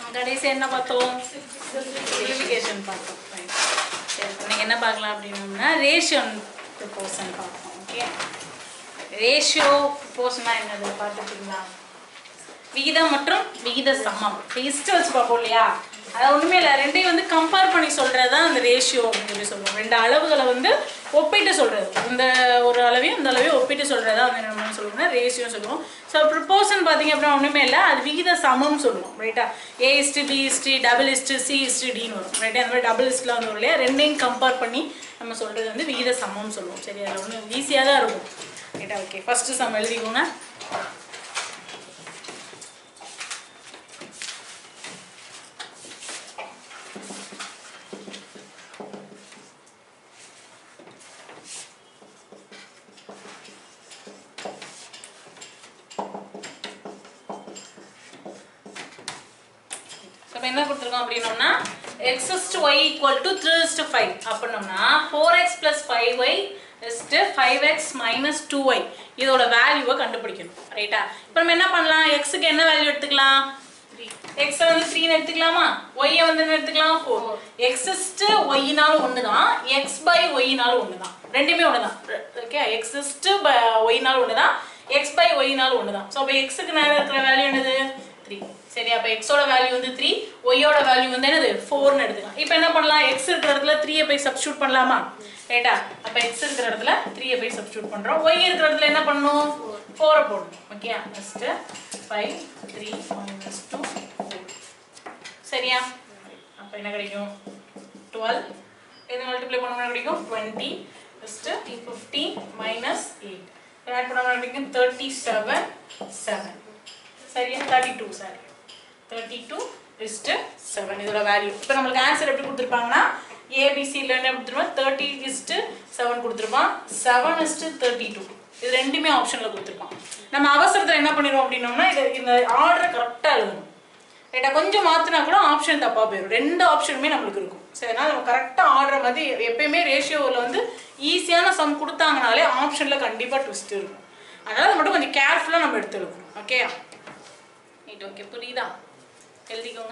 கடைசி என்ன பார்த்தோம் சிம்பிளிஃபிகேஷன் பார்த்தோம் Right. சரி இப்போ நீங்கள் என்ன பார்க்கலாம் அப்படின்னோம்னா ரேஷியோ ப்ரொபோசன் பார்ப்போம் ஓகே ரேஷியோ ப்ரொபோசனா என்னது பார்த்துட்டீங்களா விகிதம் மற்றும் விகித சமம் ஹிஸ்ட் வச்சு பார்ப்போம் இல்லையா அது ஒன்றுமே இல்லை ரெண்டையும் வந்து கம்பேர் பண்ணி சொல்கிறது தான் அந்த ரேஷியோ அப்படின்னு சொல்லி சொல்லுவோம் ரெண்டு அளவுகளை வந்து ஒப்பிட்டு சொல்கிறது இந்த ஒரு அளவையும் இந்த அளவையும் ஒப்பிட்டு சொல்கிறதா வந்து நம்ம சொல்லுவோம்னா ரேஷியோ சொல்லுவோம் ஸோ ப்ரிப்போசன் பார்த்தீங்க அப்படின்னா ஒன்றுமே இல்லை அது விகித சமம் சொல்லுவோம் ரைட்டா A is to B is to double is to C is to டின்னு வரும் ரைட்டா அந்த மாதிரி டபுள் இஸ்டில் வந்து வரும் இல்லையா ரெண்டையும் கம்பேர் பண்ணி நம்ம சொல்கிறது வந்து விகித சமம் சொல்லுவோம் சரி அதில் ஒன்று ஈஸியாக தான் இருக்கும் ரைட்டா ஓகே ஃபஸ்ட்டு சம் எழுதிக்கோங்க இப்போ என்ன கொடுத்துருக்கோம் அப்படின்னோம்னா X is to Y equal to three is to five அப்படின்னோம்னா four X plus five Y is to five X minus two Y இதோட வேல்யூவை கண்டுபிடிக்கணும் ரைட்டா இப்போ நம்ம என்ன பண்ணலாம் எக்ஸுக்கு என்ன வேல்யூ எடுத்துக்கலாம் எக்ஸை வந்து த்ரீன்னு எடுத்துக்கலாமா ஒய்யை வந்து என்ன எடுத்துக்கலாம் ஃபோர் எக்ஸ் இஸ்ட்டு ஒய்னாலும் ஒன்று தான் எக்ஸ் பை ஒய்னாலும் ஒன்று தான் ரெண்டுமே ஒன்று தான் ஓகே எக்ஸ் இஸ்ட்டு பை ஒய்னாலும் ஒன்று தான் எக்ஸ் பை ஒய்னாலும் ஒன்று தான் ஸோ அப்போ எக்ஸுக்கு நேரம் இருக்கிற வேல்யூ என்னது த்ரீ சரி அப்போ எக்ஸோட வேல்யூ வந்து த்ரீ ஒய்யோட வேல்யூ வந்து என்னது ஃபோர்னு எடுத்துக்கலாம் இப்போ என்ன பண்ணலாம் எக்ஸ் இருக்கிற இடத்துல த்ரீயை போய் சப்ஸ்டியூட் பண்ணலாமா ரைட்டா அப்போ எக்ஸ் இருக்கிற இடத்துல த்ரீயை போய் சப்ஸ்டியூட் பண்ணுறோம் ஒய் இருக்கிற இடத்துல என்ன பண்ணணும் ஃபோரை போடணும் okay first five three minus two சரியா அப்போ என்ன கிடைக்கும் டுவெல் இது மல்டிப்ளை பண்ணோம்னா கிடைக்கும் twenty first fifty minus eight add பண்ணோம்னா கிடைக்கும் தேர்ட்டி செவன் செவன் சரியா thirty two sorry thirty two is to seven இதோட வேல்யூ இப்போ நம்மளுக்கு ஆன்சர் எப்படி கொடுத்துருப்பாங்கன்னா ஏபிசியில் என்ன கொடுத்துருப்பான் தேர்ட்டி இஸ்ட்டு செவன் கொடுத்துருப்பான் செவன் இஸ்ட்டு தேர்ட்டி டூ இது ரெண்டுமே ஆப்ஷனில் கொடுத்துருப்பான் நம்ம அவசரத்தில் என்ன பண்ணிடுவோம் அப்படின்னோம்னா இது இந்த ஆர்டரை கரெக்டாக எழுதணும் ரைட்டா கொஞ்சம் மாற்றினா கூட ஆப்ஷன் தப்பாக போயிடும் ரெண்டு ஆப்ஷனுமே நம்மளுக்கு இருக்கும் சரி அதனால் நம்ம கரெக்டாக ஆர்டர் மாதிரி எப்பயுமே ரேஷியோவில் வந்து ஈஸியான சம் கொடுத்தாங்கனாலே ஆப்ஷனில் கண்டிப்பாக ட்விஸ்ட் இருக்கும் அதனால் அதை மட்டும் கொஞ்சம் கேர்ஃபுல்லாக நம்ம எடுத்து எழுதணும் ஓகே ரைட் ஓகே புரியுதா எழுதிக்கோங்க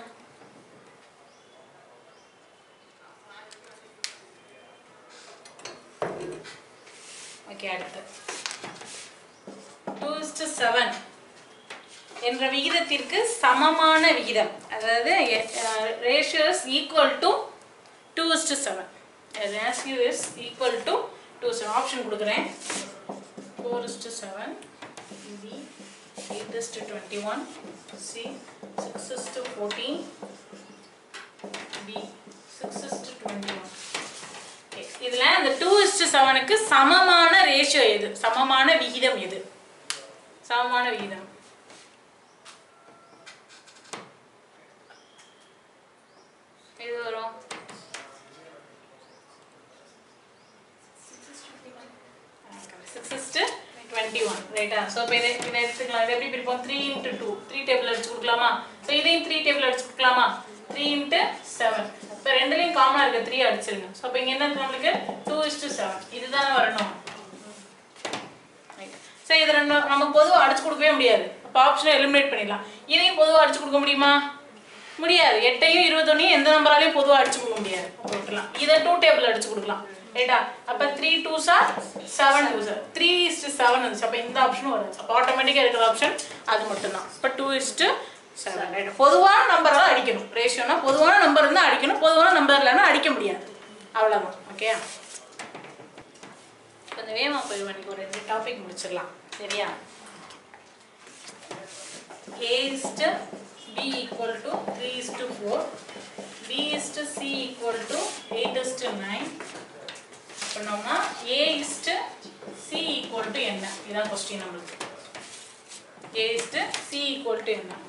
ஓகே அடுத்து டூ இஸ்டு செவன் என்ற விகிதத்திற்கு சமமான விகிதம் அதாவது ratios equal to two is to seven ratio is equal to two seven option கொடுக்குறேன் four is to seven B eight is to twenty one C six is to fourteen B six is to twenty one இதில் அந்த two is to செவனுக்கு சமமான ratio எது சமமான விகிதம் எது சமமான விகிதம் எது வரும் சிக்ஸ் டுவெண்ட்டி ஒன் ரைட்டா ஸோ இப்போ இதை இதை எடுத்துக்கலாம் இதை எப்படி பிரிப்போம் three into two three table அடிச்சு கொடுக்கலாமா ஸோ இதையும் த்ரீ டேபிள் அடிச்சு கொடுக்கலாமா த்ரீ இன்ட்டு செவன் இப்போ ரெண்டுலேயும் காமனாக இருக்க த்ரீ அடிச்சிருங்க ஸோ இப்போ இங்கே என்ன இருக்கு நம்மளுக்கு டூ இஸ்ட்டு செவன் இதுதானே வரணும் சரி இது ரெண்டு நம்ம பொதுவாக அடிச்சு கொடுக்கவே முடியாது அப்போ ஆப்ஷனை எலிமினேட் பண்ணிடலாம் இதையும் பொதுவாக அடிச்சு கொடுக்க முடியுமா முடியாது எட்டையும் இருபத்தொன்னையும் எந்த நம்பராலையும் பொதுவாக அடிச்சு கொடுக்க முடியாது கொடுக்கலாம் இதை டூ டேபிள் அடிச்சு கொடுக்கலாம் ரைட்டா அப்போ three two are seven two are three is to seven இருந்துச்சு அப்போ இந்த ஆப்ஷனும் வரும் அப்போ ஆட்டோமேட்டிக்காக இருக்கிற ஆப்ஷன் அது மட்டும்தான் இப்போ டூ இஸ்ட்டு செவன் ரைட் பொதுவான நம்பரெல்லாம் அடிக்கணும் ரேஷியோனா பொதுவான நம்பர் இருந்தால் அடிக்கணும் பொதுவான நம்பர் இல்லைன்னா அடிக்க முடியாது அவ்வளோதான் ஓகே கொஞ்சம் வேகமாக போயிடுவோம் இன்னைக்கு ஒரு ரெண்டு டாபிக் முடிச்சிடலாம் சரியா a is to b equal to 3 is to 4 b is to c equal to 8 is to 9 பண்ணோம்னா a is to c equal to என்ன இதான் கொஸ்டின் நம்மளுக்கு a is to c equal to என்ன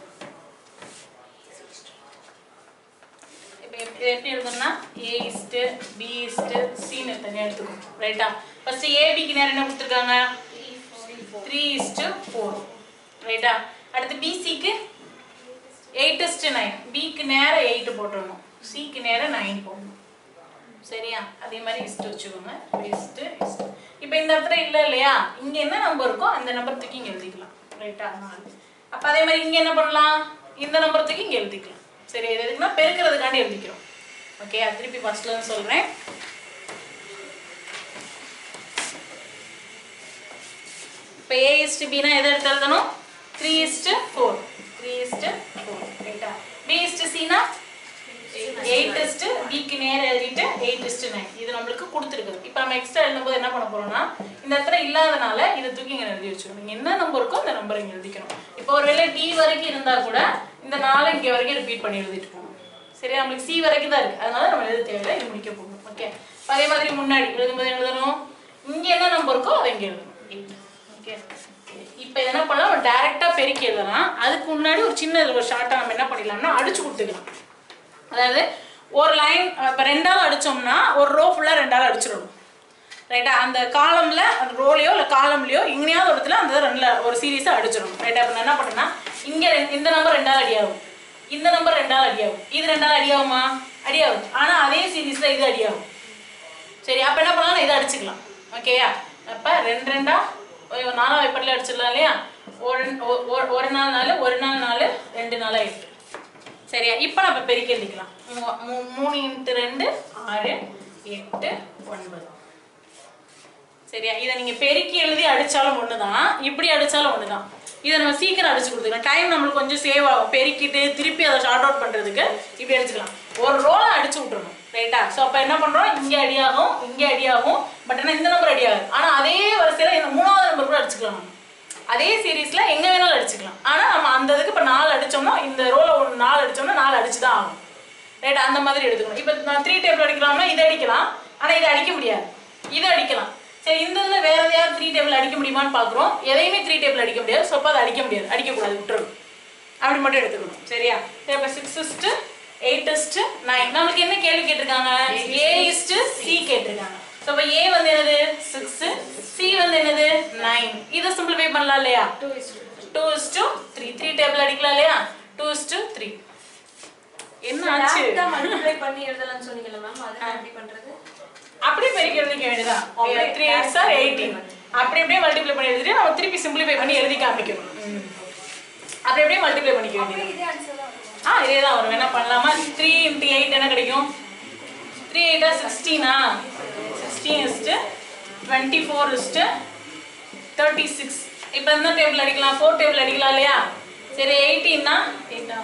இப்போ எப்~ இது எப்படி எழுதணும்னா a is to b is to c ன்னு தனியாக எடுத்துக்கணும் ரைட்டா ஃபர்ஸ்ட் ஏபிக்கு நேரம் என்ன கொடுத்துருக்காங்க த்ரீ இஸ்டு ஃபோர் ரைட்டா அடுத்து பிசிக்கு எயிட் இஸ்டு நைன் பிக்கு நேரம் எயிட்டு போட்டுடணும் சிக்கு நேரம் நைன் போடணும் சரியா அதே மாதிரி இஸ்ட்டு வச்சுக்கோங்க இஸ்ட்டு இஸ்ட்டு இப்போ இந்த இடத்துல இல்லை இல்லையா இங்கே என்ன நம்பர் இருக்கோ அந்த நம்பர் தூக்கி இங்கே எழுதிக்கலாம் ரைட்டா நாலு அப்போ அதே மாதிரி இங்கே என்ன பண்ணலாம் இந்த நம்பர் தூக்கி இங்கே எழுதிக்கலாம் சரி இது எதுக்குன்னா பெருக்கிறதுக்காண்டி எழுதிக்கிறோம் ஓகே அது திருப்பி ஃபர்ஸ்ட்ல இருந்து சொல்றேன் இப்போ ஏ இஸ்டு பினா எதை எடுத்து எழுதணும் three is to four three is to four ரைட்டா பி இஸ்டு சினா எயிட் இஸ்டு பிக்கு நேர் எழுதிட்டு எயிட் இஸ்டு நைன் இது நம்மளுக்கு கொடுத்துருக்குது இப்போ நம்ம எக்ஸ்ட்ரா எழுதும்போது என்ன பண்ண போறோம்னா இந்த இடத்துல இல்லாதனால இதை தூக்கி இங்கே எழுதி வச்சுக்கணும் நீங்கள் என்ன நம்பர் இருக்கோ அந்த நம்பர் இங்கே எழுதிக்கணும் இப்போ ஒருவேளை டி வரைக்கும் இருந்தா கூட இந்த நாளை இங்கே வரைக்கும் ரிப்பீட் பண்ணி எழுதிட்டு போகணும் சரியா நம்மளுக்கு சி வரைக்கும் தான் இருக்கு அதனால நம்ம எழுத தேவையில்லை இது முடிக்க போகணும் ஓகே அதே மாதிரி முன்னாடி எழுதும்போது என்ன எழுதணும் இங்கே என்ன நம்பர் இருக்கோ அதை இங்கே எழுதணும் எயிட் ஓகே இப்போ என்ன பண்ணலாம் நம்ம டேரெக்டாக பெருக்கி எழுதலாம் அதுக்கு முன்னாடி ஒரு சின்ன ஒரு ஷார்ட்டாக நம்ம என்ன பண்ணிடலாம்னா அடிச்சு கொடுத்துக்கலாம் அதாவது ஒரு லைன் இப்போ ரெண்டால் அடிச்சோம்னா ஒரு ரோ ஃபுல்லாக ரெண்டால் அடிச்சிடணும் ரைட்டா அந்த காலம்ல அந்த ரோலையோ இல்லை காலம்லையோ எங்கேயாவது ஒரு இடத்துல அந்த ரெண்டில் ஒரு சீரீஸை அடிச்சிடணும் ரைட்டா இப்போ நான் என்ன பண்ணேன்னா இங்கே இந்த நம்பர் ரெண்டாவது அடியாகும் இந்த நம்பர் ரெண்டாவது அடியாகும் இது ரெண்டாவது அடியாகுமா அடியாகும் ஆனால் அதே சீரீஸில் இது அடியாகும் சரி அப்போ என்ன பண்ணலாம் இதை அடிச்சுக்கலாம் ஓகேயா அப்போ ரெண்டு ரெண்டா ஒரு நாலாம் வைப்பட்டில் அடிச்சிடலாம் இல்லையா ஒரு ஒ- ஒ- ஒரு நாள் நாலு ஒரு நாள் நாலு ரெண்டு நாளா எட்டு சரியா இப்போ நம்ம பெருக்கி எழுதிக்கலாம் மூ- மூ- மூணு இன்ட்டு ரெண்டு ஆறு எட்டு ஒன்பது சரியா இதை நீங்க பெருக்கி எழுதி அடிச்சாலும் ஒண்ணுதான் இப்படி அடிச்சாலும் ஒண்ணுதான் இதை நம்ம சீக்கிரம் அடிச்சு கொடுத்துக்கலாம் டைம் நம்மளுக்கு கொஞ்சம் சேவ் ஆகும் பெருக்கிட்டு திருப்பி அதை ஷார்ட் அவுட் பண்றதுக்கு இப்படி அடிச்சுக்கலாம் ஒரு ரோலை அடிச்சு விட்டுறணும் ரைட்டா ஸோ அப்போ என்ன பண்றோம் இங்க அடியாகும் இங்க அடியாகும் பட் ஆனால் இந்த நம்பர் அடியாகும் ஆனா அதே வரிசையில இந்த மூணாவது நம்பர் கூட அடிச்சுக்கலாம் நம்ம அதே சீரீஸ்ல எங்க வேணாலும் அடிச்சுக்கலாம் ஆனா நம்ம அந்த இதுக்கு இப்போ நாலு அடிச்சோம்னா இந்த ரோல ஒன்று நாலு அடிச்சோம்னா நாலு அடிச்சு தான் ஆகும் ரைட் அந்த மாதிரி எடுத்துக்கணும் இப்போ நான் த்ரீ டேபிள் அடிக்கலாம்னா இதை அடிக்கலாம் ஆனா இதை அடிக்க முடியாது இதை அடிக்கலாம் சரி இந்த இதில் வேற எதையாவது த்ரீ டேபிள் அடிக்க முடியுமான்னு பார்க்குறோம் எதையுமே த்ரீ டேபிள் அடிக்க முடியாது ஸோ அப்போ அதை அடிக்க முடியாது அடிக்கக்கூடாது விட்டுரும் அப்படி மட்டும் எடுத்துக்கணும் சரியா சரி இப்போ six is to eight is to nine நம்மளுக்கு என்ன கேள்வி கேட்டிருக்காங்க ஏ இஸ்ட்டு சி கேட்டிருக்காங்க ஸோ இப்போ ஏ வந்து என்னது சிக்ஸு சி வந்து என்னது நைன் இதை சிம்பிளிஃபை பண்ணலாம் இல்லையா two is two is two three three table அடிக்கலாம் இல்லையா டூ இஸ் டூ த்ரீ என்ன ஆச்சு டேரக்டா மல்டிப்ளை பண்ணி எழுதலாம்னு சொன்னீங்கல்ல மேம் அதெல்லாம் எப்படி பண்றது அப்படியே பெருக்கி எழுதிக்க வேண்டியதான் த்ரீ எயிட் சார் எயிட்டீன் அப்படி அப்படியே மல்டிப்ளை பண்ணி எழுதிட்டு நம்ம திருப்பி சிம்பிளிஃபை பண்ணி எழுதி காமிக்கணும் ம். அப்படி அப்படியே மல்டிப்ளை பண்ணிக்க வேண்டியது இதே ஆன்சர் தான் வரும். ஆ இதே தான் வரும் என்ன பண்ணலாமா த்ரீ இன்ட்டு எயிட் என்ன கிடைக்கும் த்ரீ எயிட்டா சிக்ஸ்டீனா sixteen is to twenty four is to thirty six இப்போ என்ன டேபிள் அடிக்கலாம் ஃபோர் டேபிள் அடிக்கலாம் இல்லையா சரி எயிட்டீன்னா எயிட்டா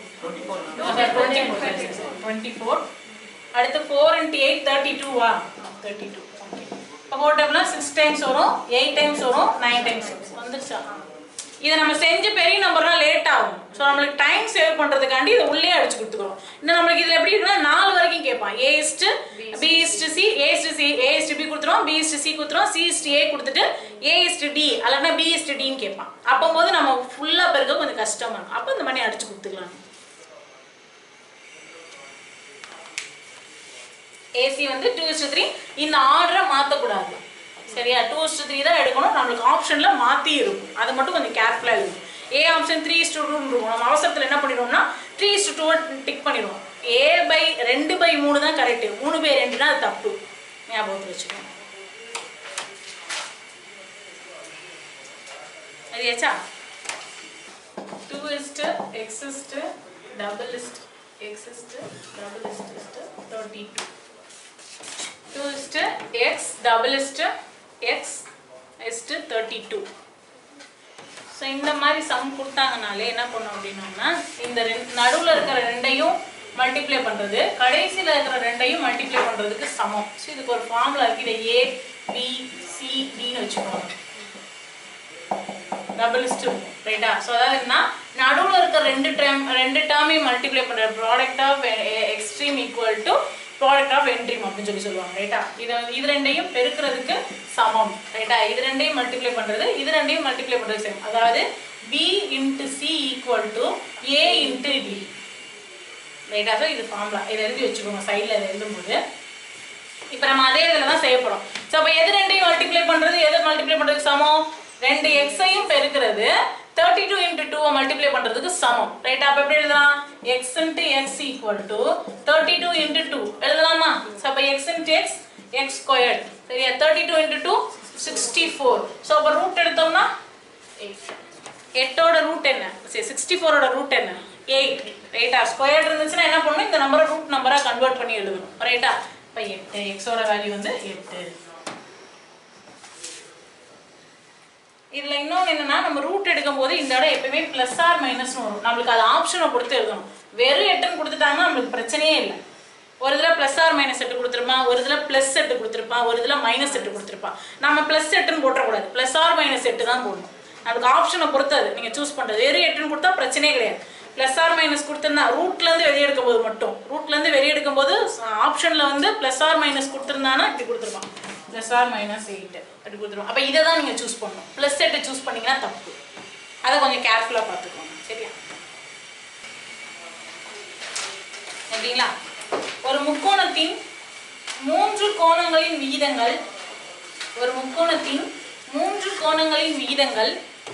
டுவெண்ட்டி ஃபோர் அடுத்து ஃபோர் இன்ட்டு எயிட் தேர்ட்டி டூவா தேர்ட்டி டூ இப்போ ஃபோர் டேபிள்னா சிக்ஸ் டைம்ஸ் வரும் எயிட் டைம்ஸ் வரும் நைன் டைம்ஸ் வரும் வந்துருச்சா இதை நம்ம செஞ்சு பெரிய நம்பர்னா லேட் ஆகும் ஸோ நம்மளுக்கு டைம் சேவ் பண்ணுறதுக்காண்டி இதை உள்ளே அடிச்சு கொடுத்துக்கிறோம் இன்னும் நம்மளுக்கு இதில் எப்படி இருக்குன்னா நாலு வரைக்கும் கேட்பான் A is to B is to C A is to C A is to B கொடுத்துருவோம் பி இஸ்ட்டு சி கொடுத்துருவோம் சி இஸ்ட்டு ஏ கொடுத்துட்டு ஏ இஸ்ட்டு டி அல்லனா பி இஸ்ட்டு டின்னு கேட்பான் அப்போது நம்ம ஃபுல்லாக பெருக்க கொஞ்சம் கஷ்டமாக இருக்கும் அப்போ இந்த மாதிரி அடிச்சு கொடுத்துக்கலாம் ஏசி வந்து டூ இஸ்டு த்ரீ இந்த ஆர்டரை மாற்றக்கூடாது சரியா டூ இஸ்டு த்ரீ தான் எடுக்கணும் நம்மளுக்கு ஆப்ஷனில் மாற்றி இருக்கும் அதை மட்டும் கொஞ்சம் கேர்ஃபுல்லாக எழுதும் ஏ ஆப்ஷன் த்ரீ இஸ்டு டூன்னு இருக்கும் நம்ம அவசரத்தில் என்ன பண்ணிடுவோம்னா த்ரீ இஸ்டு டூ டிக் பண்ணிடுவோம் ஏ பை ரெண்டு பை மூணு தான் கரெக்டு மூணு பை ரெண்டுனா அது தப்பு ஞாபகத்தில் வச்சுக்கோங்க சரியாச்சா two is to X is to double is to X is to double is to is to thirty two two is to X double is to X is to thirty two so இந்த மாதிரி சம் கொடுத்தாங்கனாலே என்ன பண்ணோம் அப்படின்னோம்னா இந்த ரெண்டு நடுவில் இருக்கிற ரெண்டையும் மல்டிப்ளை பண்ணுறது கடைசியில் இருக்கிற ரெண்டையும் மல்டிப்ளை பண்ணுறதுக்கு சமம் ஸோ இதுக்கு ஒரு ஃபார்முலா இருக்கு இதை ஏ பி சி டின்னு வச்சுக்கோங்க டபுள் இஸ்டு ரைட்டா ஸோ அதாவது என்ன நடுவில் இருக்க ரெண்டு டேர்ம் ரெண்டு டேர்மையும் மல்டிப்ளை பண்ணுற product of extreme equal to product of என்ட்ரீம் அப்படின்னு சொல்லி சொல்லுவாங்க ரைட்டா இதை இது ரெண்டையும் பெருக்கிறதுக்கு சமம் ரைட்டா இது ரெண்டையும் மல்டிப்ளை பண்ணுறது இது ரெண்டையும் மல்டிப்ளை பண்ணுறது சேம் அதாவது B into C equal to A into D ரைட்டா ஸோ இது ஃபார்முலா இதை எழுதி வச்சுக்கோங்க சைடில் இதை எழுதும்போது இப்போ நம்ம அதே இதில் தான் செய்ய போகிறோம் ஸோ அப்போ எது ரெண்டையும் மல்டிப்ளை பண்ணுறது எதை மல்டிப்ளை பண்ணுறதுக்கு சமம் ரெண்டு எக்ஸையும் பெருக்கிறது தேர்ட்டி டூ இன்ட்டு டூவை மல்டிப்ளை பண்ணுறதுக்கு சமம் ரைட் அப்போ எப்படி எழுதலாம் X into X equal to thirty two into two எழுதலாமா ஸோ அப்போ X into X X squared சரியா thirty two into two sixty four so அப்போ ரூட் எடுத்தோம்னா எயிட் எட்டோட ரூட் என்ன சரி சிக்ஸ்டி ஃபோரோட ரூட் என்ன எயிட் ரைட்டா ஸ்கொயர் இருந்துச்சுன்னா என்ன பண்ணணும் இந்த நம்பரை ரூட் நம்பராக கன்வெர்ட் பண்ணி எழுதணும் ரைட்டா இப்போ எட்டு எக்ஸோட வேல்யூ வந்து எட்டு இதுல இன்னொன்று என்னன்னா நம்ம ரூட் எடுக்கும் போது இந்த இடம் எப்பயுமே பிளஸ் ஆர் மைனஸ்னு வரும் நம்மளுக்கு அது ஆப்ஷனை கொடுத்து எழுதணும் வெறும் எட்டுன்னு கொடுத்துட்டாங்கன்னா நம்மளுக்கு பிரச்சனையே இல்லை ஒரு இதில் ப்ளஸ் ஆர் மைனஸ் எட்டு கொடுத்துருப்பான் ஒரு இதில் ப்ளஸ் எட்டு கொடுத்துருப்பான் ஒரு இதில் மைனஸ் எட்டு கொடுத்துருப்பான் நம்ம ப்ளஸ் எட்டுன்னு போட்டக்கூடாது ப்ளஸ் ஆர் மைனஸ் எட்டு தான் போடணும் நம்மளுக்கு ஆப்ஷனை பொறுத்தது நீங்கள் சூஸ் பண்ணுறது வெறும் எட்டுன்னு கொடுத்தா பிரச்சனையே கிடையாது ப்ளஸ் ஆர் மைனஸ் கொடுத்துருந்தா ரூட்லேருந்து வெளியே எடுக்கும் போது மட்டும் ரூட்லேருந்து வெளியே எடுக்கும் போது ஆப்ஷனில் வந்து ப்ளஸ் ஆர் மைனஸ் கொடுத்துருந்தானா இப்படி கொடுத்துருப்பான் ப்ளஸ் ஆர் மைனஸ் எயிட் அப்படி கொடுத்துருவோம் அப்போ இதை தான் நீங்கள் சூஸ் பண்ணணும் ப்ளஸ் எட்டை சூஸ் பண்ணீங்கன்னா தப்பு அதை கொஞ்சம் கேர்ஃபுல்லாக பார்த்துக்கோங்க சரியா எப்படிங்களா ஒரு முக்கோணத்தின் மூன்று கோணங்களின் விகிதங்கள் ஒரு முக்கோணத்தின் மூன்று கோணங்களின் விகிதங்கள்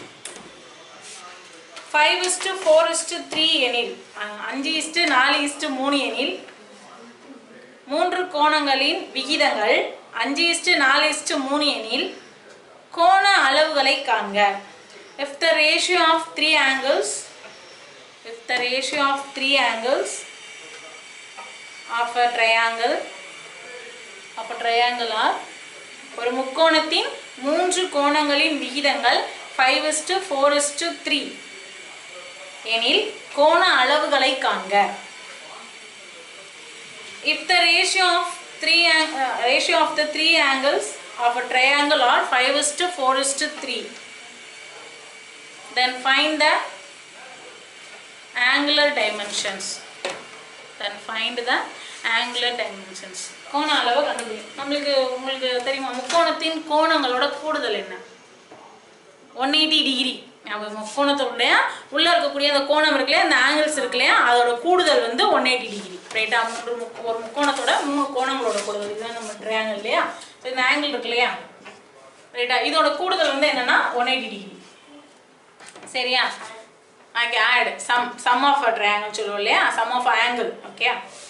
five is to four is to three எனில் அஹ், அஞ்சு இஸ்டு நாலு இஸ்டு மூணு எனில் மூன்று கோணங்களின் விகிதங்கள் அஞ்சு இஸ்டு நாலு இஸ்டு மூணு எனில் கோண அளவுகளை காண்க if the ratio of three angles if the ratio of three angles of a triangle of a triangle are ஒரு முக்கோணத்தின் மூன்று கோணங்களின் விகிதங்கள் five is to four is to three எனில் கோண அளவுகளை காண்க if the ratio of three ang- uh, ratio of the three angles of a triangle are 5 is to 4 is to 3 then find the angular dimensions then find the angular dimensions கோண அளவை கண்டுபிடிக்கும் நம்மளுக்கு உங்களுக்கு தெரியுமா முக்கோணத்தின் கோணங்களோட கூடுதல் என்ன ஒன் எயிட்டி டிகிரி நம்ம முக்கோணத்தோடைய உள்ள இருக்கக்கூடிய அந்த கோணம் இருக்கு இல்லையா அந்த ஆங்கிள்ஸ் இருக்கு இல்லையா அதோட கூடுதல் வந்து ஒன் எயிட்டி டிகிரி ரைட்டா மூன்று முக்- ஒரு முக்கோணத்தோட மூணு கோணங்களோட கூடுதல் இதுதான் நம்ம ட்ரையாங்கிள் இல்லையா So, இந்த ஆங்கிள் இருக்கு இல்லையா ரைட்டா இதோட கூடுதல் வந்து என்னன்னா ஒன் எயிட்டி டிகிரி சரியா அங்கே add sum sum of a triangle சொல்லுவோம் இல்லையா சம் ஆஃப் ஆங்கிள் ஓகே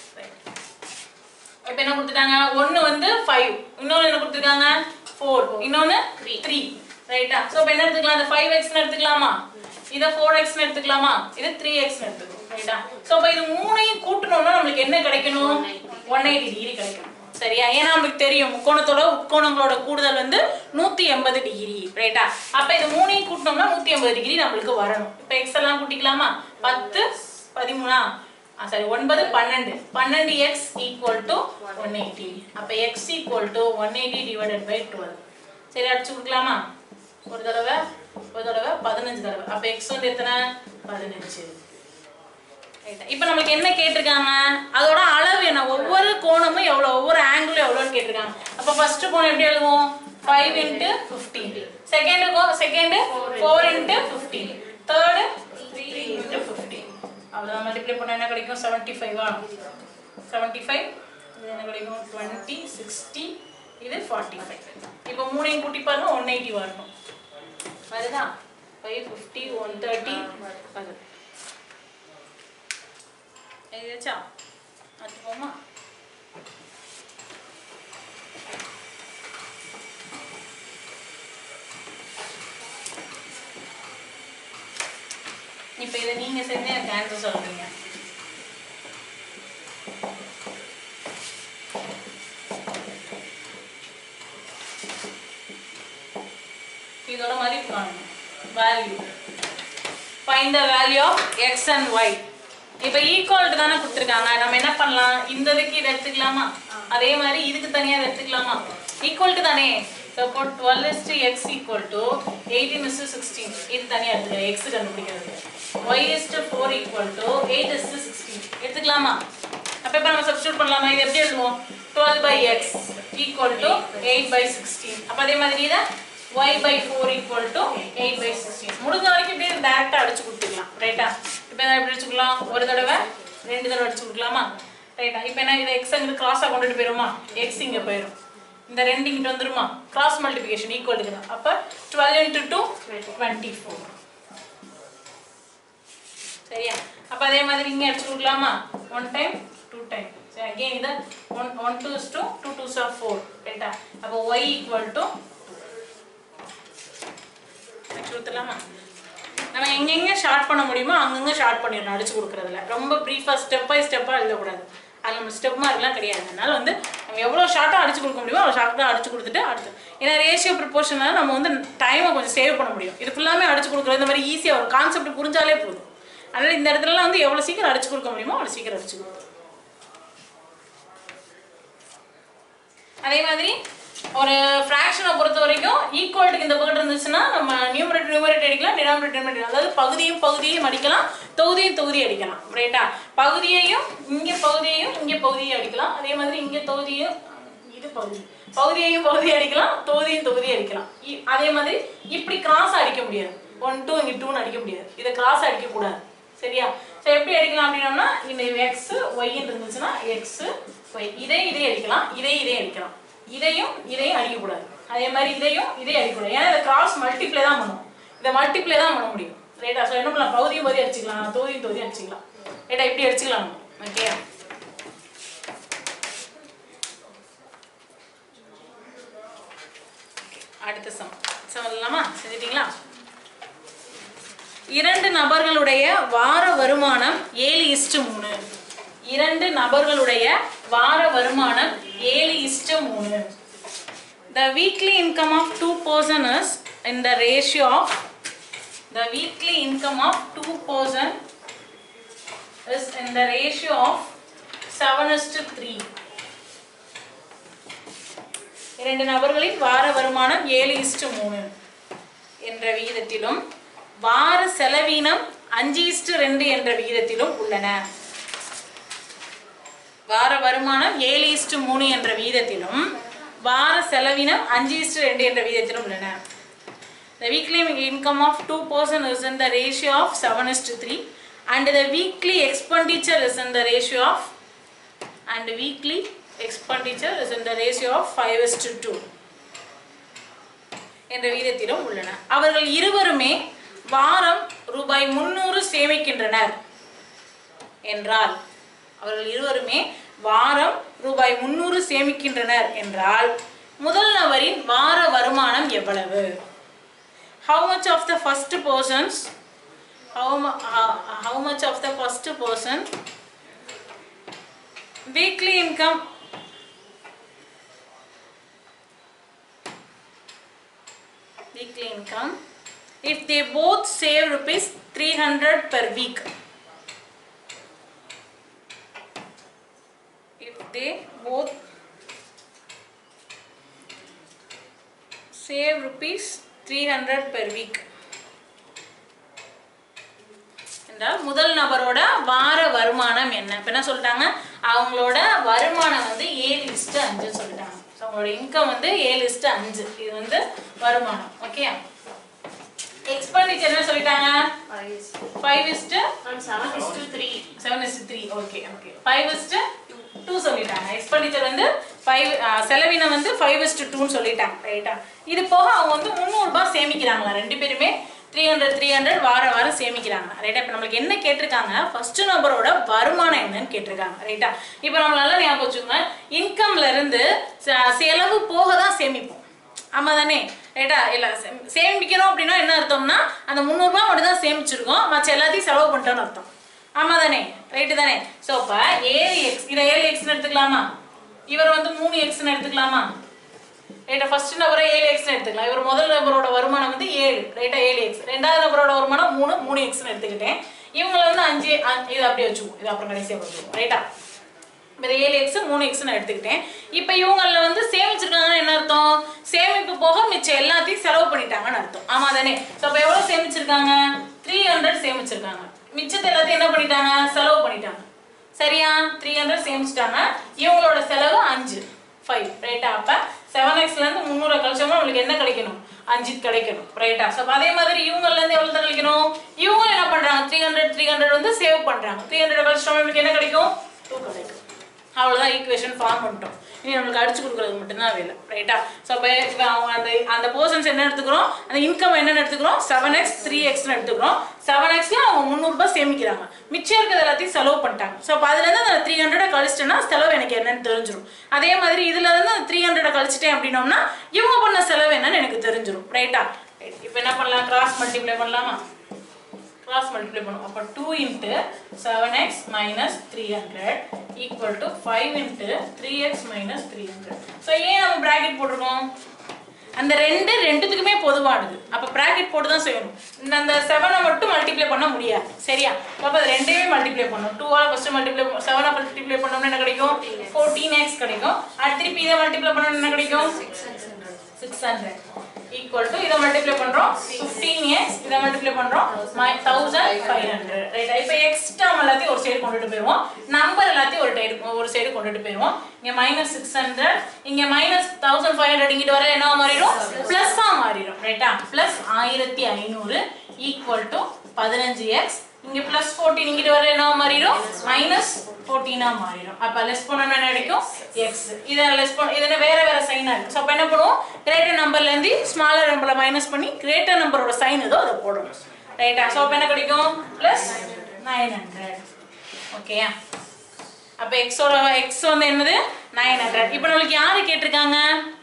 இப்போ என்ன கொடுத்துட்டாங்க ஒன்று வந்து ஃபைவ் இன்னொன்று என்ன கொடுத்துருக்காங்க ஃபோர் இன்னொன்று த்ரீ ரைட்டா ஸோ இப்போ என்ன எடுத்துக்கலாம் இந்த ஃபைவ் எக்ஸ்னு எடுத்துக்கலாமா இதை ஃபோர் எக்ஸ்னு எடுத்துக்கலாமா இது த்ரீ எக்ஸ்னு எடுத்துக்கணும் ரைட்டா ஸோ இப்போ இது மூணையும் கூட்டணும்னா நம்மளுக்கு என்ன கிடைக்கணும் ஒன் எயிட்டி டிகிரி கிடைக்கணும் சரியா ஏன்னா நம்மளுக்கு தெரியும் முக்கோணத்தோட உட்கோணங்களோட கூடுதல் வந்து நூற்றி எண்பது டிகிரி ரைட்டா அப்போ இது மூணையும் கூட்டினோம்னா நூற்றி எண்பது டிகிரி நம்மளுக்கு வரணும் இப்போ எக்ஸ் எல்லாம் கூட்டிக்கலாமா பத்து பதிமூணா சாரி ஒன்பது பன்னெண்டு பன்னெண்டு X equal to one eighty அப்போ X equal to one eighty divided by twelve சரி அடிச்சு கொடுக்கலாமா ஒரு தடவை ஒரு தடவை பதினஞ்சு தடவை அப்போ எக்ஸ் வந்து எத்தனை பதினஞ்சு இப்போ நமக்கு என்ன கேட்டிருக்காங்க அதோட அளவு என்ன ஒவ்வொரு கோணமும் எவ்வளோ ஒவ்வொரு ஆங்கிளும் எவ்வளோன்னு கேட்டிருக்காங்க அப்போ ஃபர்ஸ்ட் கோணம் எப்படி எழுதுவோம் ஃபைவ் இன்ட்டு ஃபிஃப்டீன் செகண்ட் கோ second four into fifteen third three into fifteen அவ்வளோதான் மல்டிப்ளை பண்ண என்ன கிடைக்கும் செவன்ட்டி ஃபைவா செவன்ட்டி ஃபைவ் இது என்ன கிடைக்கும் டுவெண்ட்டி சிக்ஸ்டி இது ஃபார்ட்டி ஃபைவ் இப்போ மூணையும் கூட்டி பாருங்க ஒன் எயிட்டி வரணும் அதுதான் ஃபைவ் ஃபிஃப்டி ஒன் தேர்ட்டி அது எழுதியாச்சா அது போமா இப்போ இதை நீங்க செஞ்சு எனக்கு ஆன்சர் சொல்றீங்க இதோட மதிப்பு காணணும் value find the value of X and Y இப்போ ஈக்குவல் தானே கொடுத்துருக்காங்க நம்ம என்ன பண்ணலாம் இந்த இதுக்கு இதை எடுத்துக்கலாமா அதே மாதிரி இதுக்கு தனியாக இதை எடுத்துக்கலாமா ஈக்குவல் தானே ஸோ இப்போ twelve is to X equal to eighteen is to sixteen இது தனியாக எடுத்துக்கலாம் எக்ஸ் கண்டுபிடிக்கிறது Y is to four equal to eight is to sixteen எடுத்துக்கலாமா அப்போ இப்போ நம்ம சப்ஸ்டியூட் பண்ணலாமா இது எப்படி எழுதுவோம் twelve by X equal to eight by sixteen அப்போ அதே மாதிரி இதை y by 4 equal to 8 by 16 முடிஞ்ச வரைக்கும் இப்படியே டேரக்டா அடிச்சு கொடுத்துக்கலாம் ரைட்டா இப்போ இதை எப்படி அடிச்சுக்கலாம் ஒரு தடவை ரெண்டு தடவை அடிச்சு கொடுக்கலாமா ரைட்டா இப்போ என்ன இதை எக்ஸ் அங்கே கிராஸாக கொண்டுட்டு போயிருமா எக்ஸ் இங்கே போயிடும் இந்த ரெண்டு இங்கிட்டு வந்துருமா கிராஸ் மல்டிபிகேஷன் ஈக்குவல் தான் அப்போ twelve into two twenty four சரியா அப்போ அதே மாதிரி இங்கே அடிச்சு கொடுக்கலாமா ஒன் டைம் டூ டைம் சரி அகெயின் இதை one one two is two two two are four ரைட்டா அப்போ ஒய் ஈக்குவல் டு வச்சு கொடுத்துடலாமா நம்ம எங்கெங்க ஷார்ட் பண்ண முடியுமோ அங்கங்க ஷார்ட் பண்ணிடணும் அடிச்சு கொடுக்குறதுல ரொம்ப ப்ரீஃபாக ஸ்டெப் பை ஸ்டெப்பாக எழுதக்கூடாது அது நம்ம ஸ்டெப் மார்க்லாம் கிடையாது அதனால வந்து நம்ம எவ்வளோ ஷார்ட்டாக அடிச்சு கொடுக்க முடியுமோ அவ்வளோ ஷார்ட்டாக அடிச்சு கொடுத்துட்டு அடுத்து ஏன்னா ரேஷியோ ப்ரிப்போர்ஷனால நம்ம வந்து டைமை கொஞ்சம் சேவ் பண்ண முடியும் இது ஃபுல்லாமே அடிச்சு கொடுக்குறது இந்த மாதிரி ஈஸியாக ஒரு கான்செப்ட் புரிஞ்சாலே போதும் அதனால இந்த இடத்துலலாம் வந்து எவ்வளோ சீக்கிரம் அடிச்சு கொடுக்க முடியுமோ அவ்வளோ சீக்கிரம் அடிச்சு கொடுக்கும் அதே மாதிரி ஒரு ஃப்ராக்ஷனை பொறுத்த வரைக்கும் ஈக்குவல்ட்டுக்கு இந்த பக்கம் இருந்துச்சுன்னா நம்ம நியூமரேட்டர் நியூமரேட்டர் அடிக்கலாம் டினாமினேட்டர் டினாமினேட்டர் அதாவது பகுதியும் பகுதியையும் அடிக்கலாம் தொகுதியும் தொகுதி அடிக்கலாம் ரைட்டா பகுதியையும் இங்கே பகுதியையும் இங்கே பகுதியும் அடிக்கலாம் அதே மாதிரி இங்கே தொகுதியும் இது பகுதி பகுதியையும் பகுதி அடிக்கலாம் தொகுதியும் தொகுதி அடிக்கலாம் இ- அதே மாதிரி இப்படி கிராஸ் அடிக்க முடியாது ஒன் டூ இங்கே டூன்னு அடிக்க முடியாது இதை கிராஸ் அடிக்க கூடாது சரியா ஸோ எப்படி அடிக்கலாம் அப்படின்னோம்னா இந்த எக்ஸ் ஒய்ன்னு இருந்துச்சுன்னா எக்ஸ் ஒய் இதை இதே அடிக்கலாம் இதை இதே அடிக்கலாம் இதையும் இதையும் அடிக்கக்கூடாது அதே மாதிரி இதையும் இதையும் அடிக்கக்கூடாது ஏன்னா இதை கிராஸ் மல்டிப்ளை தான் பண்ணும் இதை மல்டிப்ளை தான் பண்ண முடியும் ரைட்டா ஸோ என்ன பண்ணலாம் பகுதியும் பகுதி அடிச்சுக்கலாம் தொகுதியும் தொகுதி அடிச்சுக்கலாம் ரைட்டா இப்படி அடிச்சுக்கலாம் ஓகே அடுத்த சம் சொல்லலாமா செஞ்சிட்டீங்களா இரண்டு நபர்களுடைய வார வருமானம் ஏழு இஸ்டு மூணு இரண்டு நபர்களுடைய வார வருமானம் ஏழு இஸ்டு மூணு The weekly income of two person is in the ratio of the weekly income of two person is in the ratio of 7 is to 3. இரண்டு நபர்களின் வார வருமானம் ஏழு இஸ்டு மூணு என்ற விகிதத்திலும் வார செலவீனம் அஞ்சு இஸ்டு ரெண்டு என்ற விகிதத்திலும் உள்ளன வார வருமானம் ஏழு இஸ்டு மூணு என்ற விகிதத்திலும் வார செலவினம் அஞ்சு இஸ்டு ரெண்டு என்ற விகிதத்திலும் உள்ளன The weekly income of two person is in the ratio of 7 is to 3 and the weekly expenditure is in the ratio of and weekly expenditure is in the ratio of 5 is to 2 என்ற விகிதத்திலும் உள்ளன அவர்கள் இருவருமே வாரம் ரூபாய் முன்னூறு சேமிக்கின்றனர் என்றால் அவர்கள் இருவருமே வாரம் ரூபாய் முன்னூறு சேமிக்கின்றனர் என்றால் முதல் நபரின் வார வருமானம் எவ்வளவு how much of the first persons how, mu- uh, how much of the first person weekly income weekly income if they both save rupees 300 per week if they both save rupees 300 per week என்றால் முதல் நபரோட வார வருமானம் என்ன இப்போ என்ன சொல்லிட்டாங்க அவங்களோட வருமானம் வந்து ஏழு இஸ்ட்டு அஞ்சுன்னு சொல்லிட்டாங்க ஸோ அவங்களோட இன்கம் வந்து ஏழு இஸ்ட்டு அஞ்சு இது வந்து வருமானம் ஓகே எக்ஸ்பெண்டிச்சர் என்ன சொல்லிட்டாங்க five is to seven is two three seven is three okay okay five is to two சொல்லிட்டாங்க எக்ஸ்பெண்டிச்சர் வந்து ஃபைவ் செலவினம் வந்து ஃபைவ் இஸ்ட்டு டூன்னு சொல்லிட்டாங்க ரைட்டா இது போக அவங்க வந்து முந்நூறுபா சேமிக்கிறாங்களா ரெண்டு பேருமே த்ரீ ஹண்ட்ரட் த்ரீ ஹண்ட்ரட் வாரம் வாரம் சேமிக்கிறாங்க ரைட்டா இப்போ நம்மளுக்கு என்ன கேட்டிருக்காங்க ஃபர்ஸ்ட் நபரோட வருமானம் என்னன்னு கேட்டிருக்காங்க ரைட்டா இப்போ நம்ம நல்லா ஞாபகம் வச்சுக்கோங்க இன்கம்ல இருந்து ச- செலவு போக தான் சேமிப்போம் ஆமா தானே ரைட்டா இல்லை சே- சேமிக்கிறோம் அப்படின்னா என்ன அர்த்தம்னா அந்த முந்நூறுபா மட்டும் தான் சேமிச்சிருக்கோம் மற்ற எல்லாத்தையும் செலவு பண்ணிட்டோம்னு அர்த்தம் ஆமா தானே ரைட்டு தானே ஸோ இப்போ ஏழு எக்ஸ் இதை ஏழு எக்ஸ்னு எடுத்துக்கலாமா இவர் வந்து மூணு எக்ஸ்னு எடுத்துக்கலாமா ரைட்டா ஃபர்ஸ்ட் நபரை ஏழு எக்ஸ்னு எடுத்துக்கலாம் இவர் முதல் நபரோட வருமானம் வந்து ஏழு ரைட்டா ஏழு எக்ஸ் ரெண்டாவது நபரோட வருமானம் மூணு மூணு எக்ஸ்னு எடுத்துக்கிட்டேன் இவங்களை வந்து அஞ்சு அ- இது அப்படியே வச்சுக்குவோம் இது அப்புறம் கடைசியாக வச்சுக்குவோம் ரைட்டா இப்போ இது ஏழு எக்ஸ் மூணு எக்ஸ் நான் எடுத்துக்கிட்டேன் இப்போ இவங்களில் வந்து சேமிச்சிருக்காங்கன்னா என்ன அர்த்தம் சேமிப்பு போக மிச்சம் எல்லாத்தையும் செலவு பண்ணிட்டாங்கன்னு அர்த்தம் ஆமா தானே ஸோ அப்போ எவ்வளோ சேமிச்சிருக்காங்க த்ரீ ஹண்ட்ரட் சேமிச்சிருக்காங்க மிச்சத்தை எல்லாத்தையும் என்ன பண்ணிட்டாங்க செலவு பண்ணிட்டாங்க சரியா த்ரீ ஹண்ட்ரட் சேமிச்சிட்டாங்க இவங்களோட செலவு அஞ்சு ஃபைவ் ரைட்டா அப்போ செவன் எக்ஸ்லேருந்து முந்நூறு கழிச்சோம்னா உங்களுக்கு என்ன கிடைக்கணும் அஞ்சு கிடைக்கணும் ரைட்டா ஸோ அதே மாதிரி இவங்கலேருந்து எவ்வளோ தான் கிடைக்கணும் இவங்க என்ன பண்ணுறாங்க த்ரீ ஹண்ட்ரட் த்ரீ ஹண்ட்ரட் வந்து சேவ் பண்ணுறாங்க த்ரீ ஹண்ட்ரட் கழிச்சோம்னா உங்களுக்கு என்ன கிடைக்கும் டூ கிடைக்கும் அவ்வளோதான் ஈக்குவேஷன் ஃபார்ம் பண்ணிட்டோம் இனி நம்மளுக்கு அடிச்சு கொடுக்குறது மட்டும்தான் வேலை ரைட்டா ஸோ அப்போ அவங்க அந்த அந்த போர்ஷன்ஸ் என்ன எடுத்துக்கிறோம் அந்த இன்கம் என்னென்னு எடுத்துக்கிறோம் செவன் எக்ஸ் த்ரீ எக்ஸ்னு எடுத்துக்கிறோம் செவன் எக்ஸ்ல அவங்க முந்நூறுபா சேமிக்கிறாங்க மிச்சம் இருக்கிறது எல்லாத்தையும் செலவு பண்ணிட்டாங்க ஸோ அப்போ அதுலேருந்து அந்த த்ரீ ஹண்ட்ரட் கழிச்சிட்டேன்னா செலவு எனக்கு என்னன்னு தெரிஞ்சிரும் அதே மாதிரி இதுல இருந்து அந்த த்ரீ ஹண்ட்ரட் கழிச்சிட்டேன் அப்படின்னோம்னா இவங்க பண்ண செலவு என்னன்னு எனக்கு தெரிஞ்சிரும் ரைட்டா இப்போ என்ன பண்ணலாம் கிராஸ் மல்டிப்ளை பண்ணலாமா கிராஸ் மல்டிப்ளை பண்ணுவோம் அப்போ two into seven X minus three hundred equal to five into three X minus three hundred so ஏன் நம்ம ப்ராக்கெட் போட்டிருக்கோம் அந்த ரெண்டு ரெண்டுத்துக்குமே பொதுவானது அப்போ ப்ராக்கெட் போட்டு தான் செய்யணும் இந்த அந்த செவனை மட்டும் மல்டிப்ளை பண்ண முடியாது சரியா அப்போ அது ரெண்டையுமே மல்டிப்ளை பண்ணணும் டூவால் ஃபஸ்ட்டு மல்டிப்ளை செவனை மல்டிப்ளை பண்ணோம்னா என்ன கிடைக்கும் ஃபோர்டீன் எக்ஸ் கிடைக்கும் அடுத்து திருப்பி இதை மல்டிப்ளை பண்ணோம்னா என்ன கிடைக்கும் சிக்ஸ் ஹண்ட்ரட் ஈக்குவல் டு இதை மல்டிப்ளை பண்றோம் ஃபிஃப்டீன் எக்ஸ் இதை மல்டிப்ளை பண்றோம் தௌசண்ட் ஃபைவ் ஹண்ட்ரட் ரைட்டா இப்போ எக்ஸ்ட்ரா எல்லாத்தையும் ஒரு சைடு கொண்டுட்டு போயிடுவோம் நம்பர் எல்லாத்தையும் ஒரு டைடு ஒரு சைடு கொண்டுட்டு போயிடுவோம் இங்க மைனஸ் சிக்ஸ் ஹண்ட்ரட் இங்க மைனஸ் தௌசண்ட் ஃபைவ் ஹண்ட்ரட் இங்கிட்டு வர என்ன மாறிடும் பிளஸ்ஸா மாறிடும் ரைட்டா பிளஸ் ஆயிரத்தி ஐநூறு ஈக்குவல் டு பதினஞ்சு எக்ஸ் இங்க பிளஸ் ஃபோர்டீன் இங்கிட்டு வர என்ன மாறிடும் மைனஸ் ஃபோர்டீனா மாறிடும் அப்ப லெஸ் பண்ணணும் என்ன கிடைக்கும் எக்ஸ் இதை லெஸ் பண்ண இது என்ன வேற வேற சைனா இருக்கு ஸோ அப்போ என்ன பண்ணுவோம் கிரேட்டர் நம்பர்ல இருந்து ஸ்மாலர் நம்பர்ல மைனஸ் பண்ணி கிரேட்டர் நம்பரோட சைன் ஏதோ அதை போடணும் ரைட்டா ஸோ அப்போ என்ன கிடைக்கும் பிளஸ் நைன் ஹண்ட்ரட் ஓகேயா அப்ப எக்ஸோட எக்ஸ் வந்து என்னது நைன் ஹண்ட்ரட் இப்போ நம்மளுக்கு யாரு கேட்டிருக்காங்க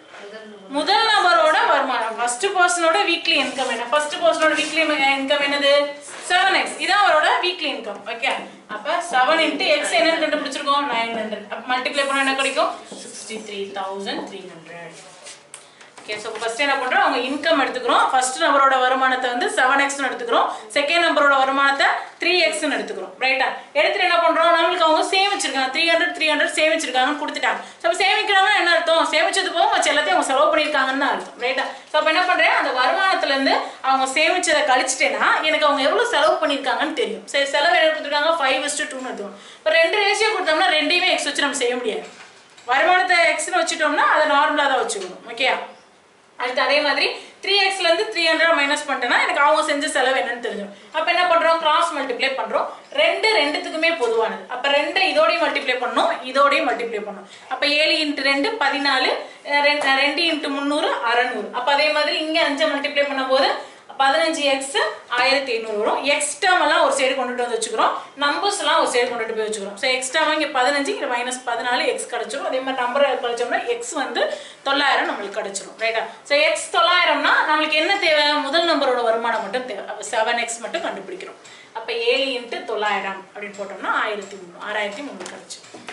முதல் நபரோட வருமானம் ஃபர்ஸ்ட் பர்சனோட வீக்லி இன்கம் என்ன ஃபர்ஸ்ட் பர்சனோட வீக்லி இன்கம் என்னது செவன் எக்ஸ் இதான் அவரோட வீக்லி இன்கம் ஓகே அப்ப செவன் இன்ட்டு எக்ஸ் என்னன்னு கண்டுபிடிச்சிருக்கோம் நைன் ஹண்ட்ரட் அப்போ மல்டிப்ளை பண்ண என்ன கிடைக்கும் sixty three thousand three hundred okay so first என்ன பண்றோம் அவங்க இன்கம் எடுத்துக்கிறோம் ஃபர்ஸ்ட் நம்பரோட வருமானத்தை வந்து செவன் எக்ஸ்னு எடுத்துக்கிறோம் செகண்ட் நம்பரோட வருமானத்தை த்ரீ எக்ஸ்னு எடுத்துக்கிறோம் ரைட்டா எடுத்துட்டு என்ன பண்றோம் நம்மளுக்கு அவங்க சேமிச்சிருக்காங்க த்ரீ ஹண்ட்ரட் த்ரீ ஹண்ட்ரட் சேமிச்சிருக்காங்கன்னு கொடுத்துட்டாங்க ஸோ அப்போ சேமிக்கிறாங்கன்னா என்ன அர்த்தம் சேமிச்சது போக மற்ற எல்லாத்தையும் அவங்க செலவு பண்ணியிருக்காங்கன்னு தான் அர்த்தம் ரைட்டா ஸோ அப்போ என்ன பண்றேன் அந்த வருமானத்துல இருந்து அவங்க சேமிச்சதை கழிச்சிட்டேன்னா எனக்கு அவங்க எவ்வளவு செலவு பண்ணியிருக்காங்கன்னு தெரியும் சரி செலவு என்ன கொடுத்துருக்காங்க ஃபைவ் இஸ்டு டூன்னு எடுத்துக்கணும் இப்போ ரெண்டு ரேஷியோ கொடுத்தோம்னா ரெண்டையுமே எக்ஸ் வச்சு நம்ம செய்ய முடியாது வருமானத்தை எக்ஸ்னு வச்சுட்டோம்னா அதை நார்மலாக தான் வச்சுக்கணும் ஓகேயா அடுத்து அதே மாதிரி த்ரீ எக்ஸ்ல இருந்து த்ரீ ஹண்ட்ரட் மைனஸ் பண்ணிட்டேன்னா எனக்கு அவங்க செஞ்ச செலவு என்னன்னு தெரிஞ்சிடும் அப்ப என்ன பண்றோம் கிராஸ் மல்டிப்ளை பண்றோம் ரெண்டு ரெண்டுத்துக்குமே பொதுவானது அப்ப ரெண்டு இதோடயும் மல்டிப்ளை பண்ணணும் இதோடயும் மல்டிப்ளை பண்ணணும் அப்ப ஏழு இன்ட்டு ரெண்டு பதினாலு அஹ் ரெண்டு ரெண்டு இன்ட்டு முந்நூறு அறநூறு அப்ப அதே மாதிரி இங்க அஞ்சை மல்டிப்ளை பண்ணும்போது பதினஞ்சு எக்ஸ் ஆயிரத்தி ஐநூறு வரும் எக்ஸ் டேர்ம் எல்லாம் ஒரு சைடு கொண்டுட்டு வந்து வச்சுக்கிறோம் நம்பர்ஸ் எல்லாம் ஒரு சைடு கொண்டுட்டு போய் வச்சுக்கிறோம் ஸோ எக்ஸ் டேர்ம் இங்கே பதினஞ்சு இங்கே மைனஸ் பதினாலு எக்ஸ் கிடைச்சிரும் அதே மாதிரி நம்பர் கழிச்சோம்னா எக்ஸ் வந்து தொள்ளாயிரம் நம்மளுக்கு கிடைச்சிரும் ரைட்டா ஸோ எக்ஸ் தொள்ளாயிரம்னா நம்மளுக்கு என்ன தேவை முதல் நம்பரோட வருமானம் மட்டும் தேவை அப்போ செவன் எக்ஸ் மட்டும் கண்டுபிடிக்கிறோம் அப்போ ஏழு இன்ட்டு தொள்ளாயிரம் அப்படின்னு போட்டோம்னா ஆயிரத்தி முந்நூறு ஆறாயிரத்தி முந்நூறு கிடைச்சிரும்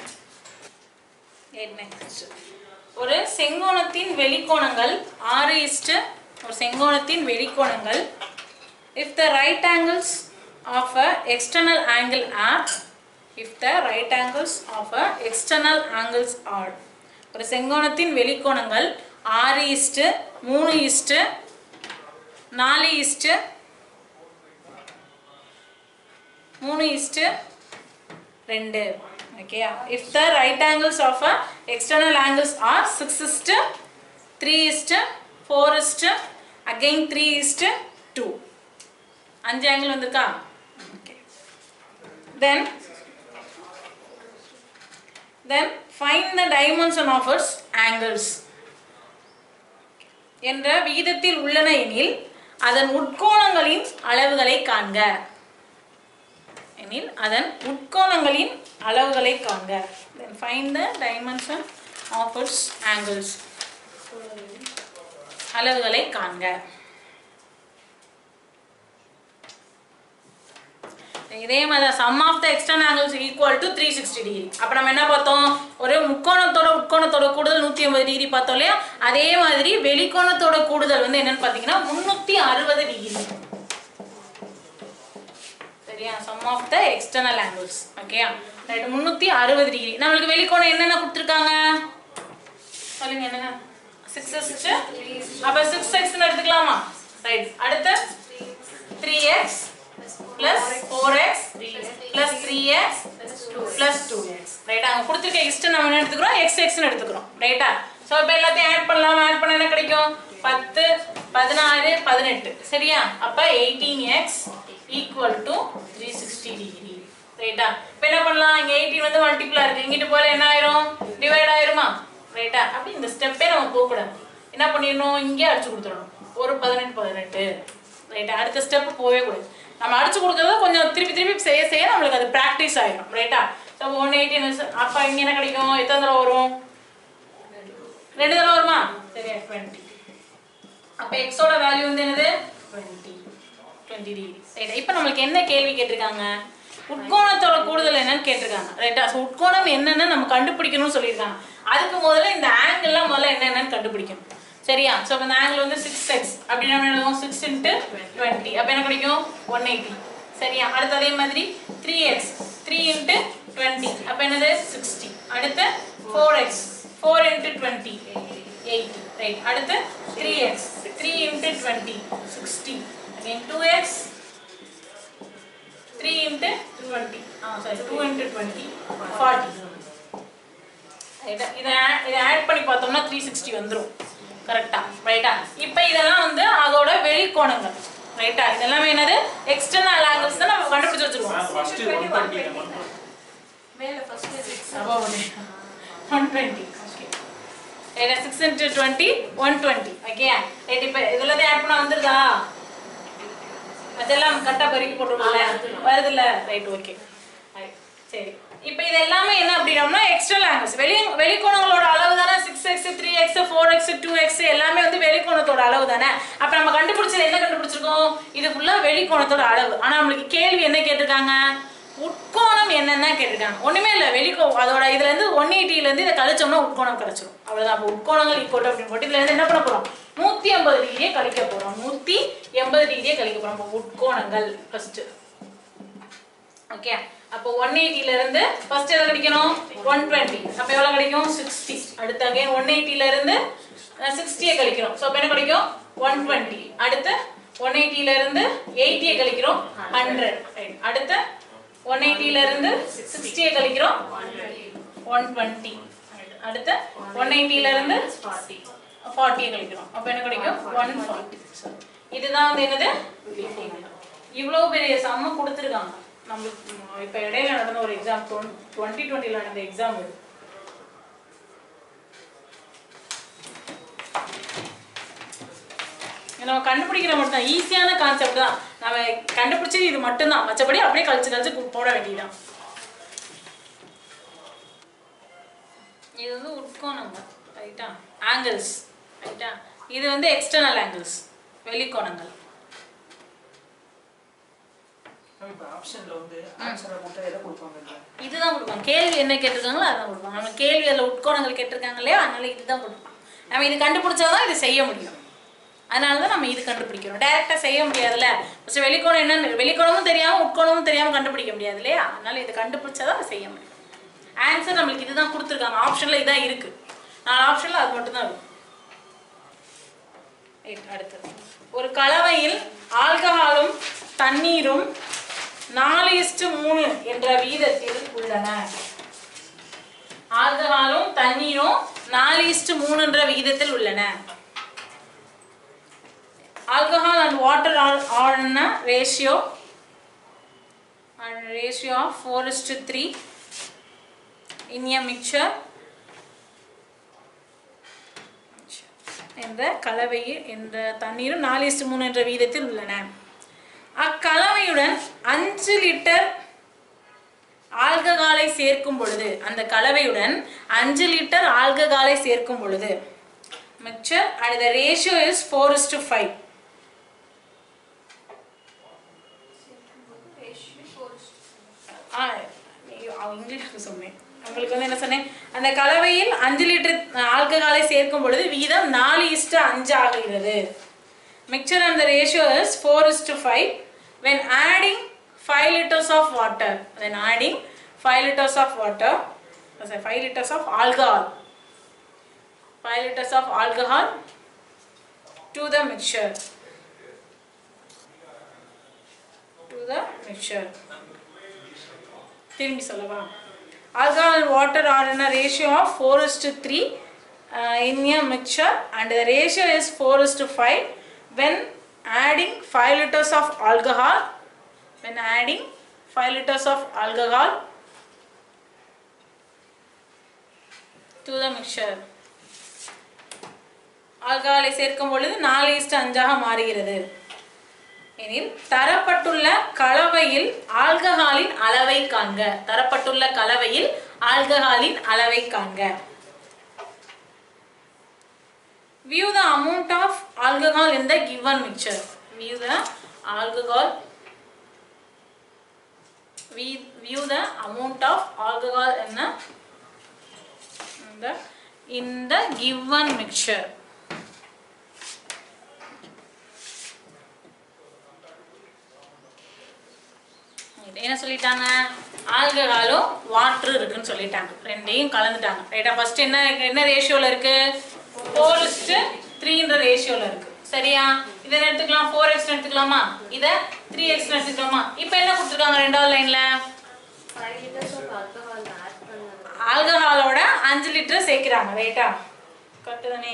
நெக்ஸ்ட் ஒரு செங்கோணத்தின் வெளிக்கோணங்கள் ஆறு இஸ்டு ஒரு செங்கோணத்தின் வெளிக்கோணங்கள் if the right angles of a external angle are if the right angles of a external angles are ஒரு செங்கோணத்தின் வெளிக்கோணங்கள் ஆறு இஸ்டு மூணு இஸ்டு நாலு இஸ்டு மூணு இஸ்டு ரெண்டு okay if the right angles of a external angles are six is to three is to four is to again three is to two அஞ்சு angle வந்திருக்கா okay then then fine the dimension of its angles என்ற விகிதத்தில் உள்ளன எனில் அதன் உட்கோணங்களின் அளவுகளை காண்க எனில் அதன் உட்கோணங்களின் அளவுகளை காண்க then find the dimension of its angles அளவுகளை காண்க இதே மாதிரி sum of the external angles equal to three sixty degree அப்போ நம்ம என்ன பார்த்தோம் ஒரு முக்கோணத்தோட உட்கோணத்தோட கூடுதல் நூற்றி ஐம்பது டிகிரி பார்த்தோம் இல்லையா அதே மாதிரி வெளிக்கோணத்தோட கூடுதல் வந்து என்னன்னு பார்த்தீங்கன்னா முந்நூற்றி அறுபது டிகிரி சரியா sum of the external angles ஓகேயா ரைட் முந்நூற்றி அறுபது டிகிரி நம்மளுக்கு வெளிக்கோணம் என்னென்ன கொடுத்துருக்காங்க சொல்லுங்க என்னென்ன சிக்ஸ் எக்ஸ் அப்போ சிக்ஸ் எக்ஸ்னு எடுத்துக்கலாமா ரைட் அடுத்து three x plus four x plus three x plus two x ரைட்டா அங்கே கொடுத்துருக்க எக்ஸ்ட் நம்ம என்ன எடுத்துக்கிறோம் எக்ஸ் எக்ஸ்னு எடுத்துக்கிறோம் ரைட்டா ஸோ இப்போ எல்லாத்தையும் ஆட் பண்ணலாம் ஆட் பண்ண என்ன கிடைக்கும் பத்து பதினாறு பதினெட்டு சரியா அப்போ eighteen x equal to three sixty degree ரைட்டா இப்போ என்ன பண்ணலாம் இங்கே எயிட்டீன் வந்து மல்டிப்ளா இருக்கு இங்கிட்டு போல என்ன ஆயிரும் டிவைட் ஆயிருமா ரைட்டா அப்படி இந்த ஸ்டெப்பே நம்ம போகக்கூடாது என்ன பண்ணிடணும் இங்கே அடிச்சு கொடுத்துடணும் ஒரு பதினெட்டு பதினெட்டு ரைட்டா அடுத்த ஸ்டெப் போகவே கூடாது நம்ம அடிச்சு கொடுக்கறத கொஞ்சம் திருப்பி திருப்பி செய்ய செய்ய நம்மளுக்கு அது ப்ராக்டிஸ் ஆயிடும் ரைட்டா ஸோ ஒன் எயிட்டீன் அப்போ இங்கே என்ன கிடைக்கும் எத்தனை தடவை வரும் ரெண்டு தடவை வருமா சரியா டுவெண்ட்டி அப்போ எக்ஸோட வேல்யூ வந்து என்னது டுவெண்ட்டி டுவெண்ட்டி டிகிரி ரைட் இப்போ நம்மளுக்கு என்ன கேள்வி கேட்டிருக்காங்க உட்கோணத்தோட கூடுதல் என்னன்னு கேட்டிருக்காங்க ரைட்டா ஸோ உட்கோணம் என்னன்னு நம்ம கண்டுபிடிக்கணும்னு சொல்லியிருக்காங்க அதுக்கு முதல்ல இந்த ஆங்கிள்லாம் முதல்ல என்னென்னு கண்டுபிடிக்கணும் சரியா ஸோ இந்த ஆங்கிள் வந்து சிக்ஸ் எக்ஸ் அப்படின்னா என்ன எழுதுவோம் சிக்ஸ் இன்ட்டு டுவெண்ட்டி அப்போ என்ன கிடைக்கும் ஒன் எயிட்டி சரியா அடுத்து அதே மாதிரி three x three into twenty அப்போ என்னது சிக்ஸ்டி அடுத்து four x four into twenty eighty right அடுத்து three x three into twenty sixty again two x three into twenty ah sorry two into twenty forty இதை இதை add- இதை add பண்ணி பார்த்தோம்னா three sixty வந்துடும் கரெக்டா ரைட்டா இப்போ இதெல்லாம் வந்து அதோட வெளிக்கோணங்கள் ரைட்டா இதெல்லாமே என்னது எக்ஸ்டர்னல் ஆங்கிள்ஸ் தான் நம்ம கண்டுபிடிச்சு வச்சிருக்கோம் ஃபர்ஸ்ட் ஒன் டுவெண்ட்டி நம்ம மேல first six one twenty okay six into twenty one twenty okay right இப்போ இதில் ஆட் பண்ண வந்துருதா அதெல்லாம் கரெக்டாக பெருக்கி போட்டுருக்கோம்ல வருதுல்ல ரைட் ஓகே சரி இப்போ இது எல்லாமே என்ன அப்படின்னோம்னா எக்ஸ்டர்னல் ஆங்கிள்ஸ் வெளி வெளிக்கோணங்களோட அளவு தானே six x three x four x two x எல்லாமே வந்து வெளிக்கோணத்தோட அளவு தானே அப்போ நம்ம கண்டுபிடிச்சது என்ன கண்டுபிடிச்சிருக்கோம் இது ஃபுல்லாக வெளிக்கோணத்தோட அளவு ஆனால் நம்மளுக்கு கேள்வி என்ன கேட்டிருக்காங்க உட்கோணம் என்னென்ன கேட்டிருக்காங்க ஒண்ணுமே இல்லை வெளிக்கோ அதோட இதுல இருந்து ஒன் இருந்து இதை கழிச்சோம்னா உட்கோணம் கிடைச்சிரும் அவ்வளவுதான் அப்போ உட்கோணங்கள் ஈக்குவல் அப்படின்னு போட்டு இதுல இருந்து என்ன பண்ண போறோம் நூத்தி எண்பது டிகிரியே கழிக்க போறோம் நூத்தி எண்பது டிகிரியே கழிக்க போறோம் அப்போ உட்கோணங்கள் ஃபர்ஸ்ட் ஓகே அப்போ ஒன் ல இருந்து ஃபர்ஸ்ட் எதை கிடைக்கணும் ஒன் டுவெண்ட்டி அப்போ எவ்வளவு கிடைக்கும் சிக்ஸ்டி அடுத்து அகைன் ஒன் ல இருந்து சிக்ஸ்டியை கழிக்கிறோம் ஸோ அப்போ என்ன கிடைக்கும் ஒன் டுவெண்ட்டி அடுத்து ஒன் ல இருந்து எயிட்டியை கழிக்கிறோம் ஹண்ட்ரட் அடுத்து ஒன் ல இருந்து சிக்ஸ்டியை கழிக்கிறோம் ஒன் டுவெண்ட்டி அடுத்து ஒன் ல இருந்து ஃபார்ட்டியை கழிக்கிறோம் அப்போ என்ன கிடைக்கும் ஒன் ஃபார்ட்டி இதுதான் வந்து என்னது இவ்வளோ பெரிய சம்ம கொடுத்துருக்காங்க நம்மளுக்கு இப்போ இடையில நடந்த ஒரு எக்ஸாம் டுவெண்ட்டி டுவெண்ட்டியில் நடந்த எக்ஸாம் இது இது நம்ம கண்டுபிடிக்கிற மட்டும் தான் ஈஸியான கான்செப்ட் தான் நம்ம கண்டுபிடிச்சது இது மட்டும்தான் மற்றபடி அப்படியே கழிச்சு கழிச்சு கு- போட வேண்டியதுதான் இது வந்து உட்கோணங்கள் ரைட்டா ஆங்கிள்ஸ் ரைட்டா இது வந்து எக்ஸ்டர்னல் ஆங்கிள்ஸ் வெளிக்கோணங்கள் இப்போ ஆப்ஷன்ல வந்து ஆன்சரை போட்டு எதை கொடுப்பாங்க இதுதான் கொடுப்பாங்க கேள்வி என்ன கேட்டிருக்காங்களோ அதான் கொடுப்பாங்க நம்ம கேள்வி அதில் உட்கோணங்கள் கேட்டிருக்காங்க இல்லையா அதனால இதுதான் கொடுப்பாங்க நம்ம இது கண்டுபிடிச்சாதான் இது செய்ய முடியும் அதனால தான் நம்ம இது கண்டுபிடிக்கிறோம் டைரெக்டாக செய்ய முடியாதுல்ல ஃபஸ்ட்டு வெளிக்கோணம் என்னன்னு வெளிக்கோணமும் தெரியாமல் உட்கோணமும் தெரியாமல் கண்டுபிடிக்க முடியாது இல்லையா அதனால இது கண்டுபிடிச்சாதான் அதை செய்ய முடியும் ஆன்சர் நம்மளுக்கு இதுதான் கொடுத்துருக்காங்க ஆப்ஷனில் இதான் இருக்குது நாலு ஆப்ஷனில் அது மட்டும்தான் இருக்கும் Right, அடுத்தது ஒரு கலவையில் ஆல்கஹாலும் தண்ணீரும் நாலு இஸ்டு மூணு என்ற வீதத்தில் உள்ளன ஆல்கஹாலும் தண்ணீரும் நாலு இஸ்டு மூணு என்ற விகிதத்தில் உள்ளன alcohol and water are are என்ன ratio and ratio of 4 is to 3 in a mixture என்ற கலவையில் என்ற தண்ணீரும் நாலு இஸ்டு மூணு என்ற வீதத்தில் உள்ளன அக்கலவையுடன் அஞ்சு லிட்டர் ஆல்கஹாலை சேர்க்கும் பொழுது அந்த கலவையுடன் அஞ்சு லிட்டர் ஆல்கஹாலை சேர்க்கும் பொழுது mixture and the ratio is four is to five ah ஐயோ, அவ இங்கிலீஷ்ல சொன்னேன் உங்களுக்கு வந்து என்ன சொன்னேன் அந்த கலவையில் அஞ்சு லிட்டர் ஆல்கஹாலை சேர்க்கும் பொழுது வீதம் நாலு இஸ்டு அஞ்சு ஆகிறது mixture and the ratio is four is to five when adding five litres of water when adding five litres of water five litres of alcohol five litres of alcohol to the mixture to the mixture திரும்பி சொல்லவா alcohol and water are in a ratio of 4 is to 3 uh, in a mixture and the ratio is 4 is to 5 when adding 5 liters of alcohol when adding 5 liters of alcohol to the mixture ஆல்கஹாலை சேர்க்கும் பொழுது நாலு is to அஞ்சாக மாறுகிறது எனில் தரப்பட்டுள்ள கலவையில் ஆல்கஹாலின் அளவை காண்க தரப்பட்டுள்ள கலவையில் ஆல்கஹாலின் அளவை காண்க view the amount of alcohol in the given mixture view the alcohol we view the amount of alcohol in the in the, in the given mixture என்ன சொல்லிட்டாங்க ஆல்கஹாலும் வாட்டர் இருக்குன்னு சொல்லிட்டாங்க ரெண்டையும் கலந்துட்டாங்க ரைட்டா ஃபர்ஸ்ட் என்ன என்ன ரேஷியோல இருக்கு ஃபோர் இஸ்டு த்ரீன்ற ரேஷியோல இருக்கு சரியா இதை எடுத்துக்கலாம் ஃபோர் எக்ஸ் எடுத்துக்கலாமா இதை த்ரீ எக்ஸ் எடுத்துக்கலாமா இப்போ என்ன கொடுத்துருக்காங்க ரெண்டாவது லைன்ல five litres of alcohol add பண்ணாங்க ஆல்கஹாலோட அஞ்சு லிட்டர் சேர்க்கிறாங்க ரைட்டா கரெக்டு தானே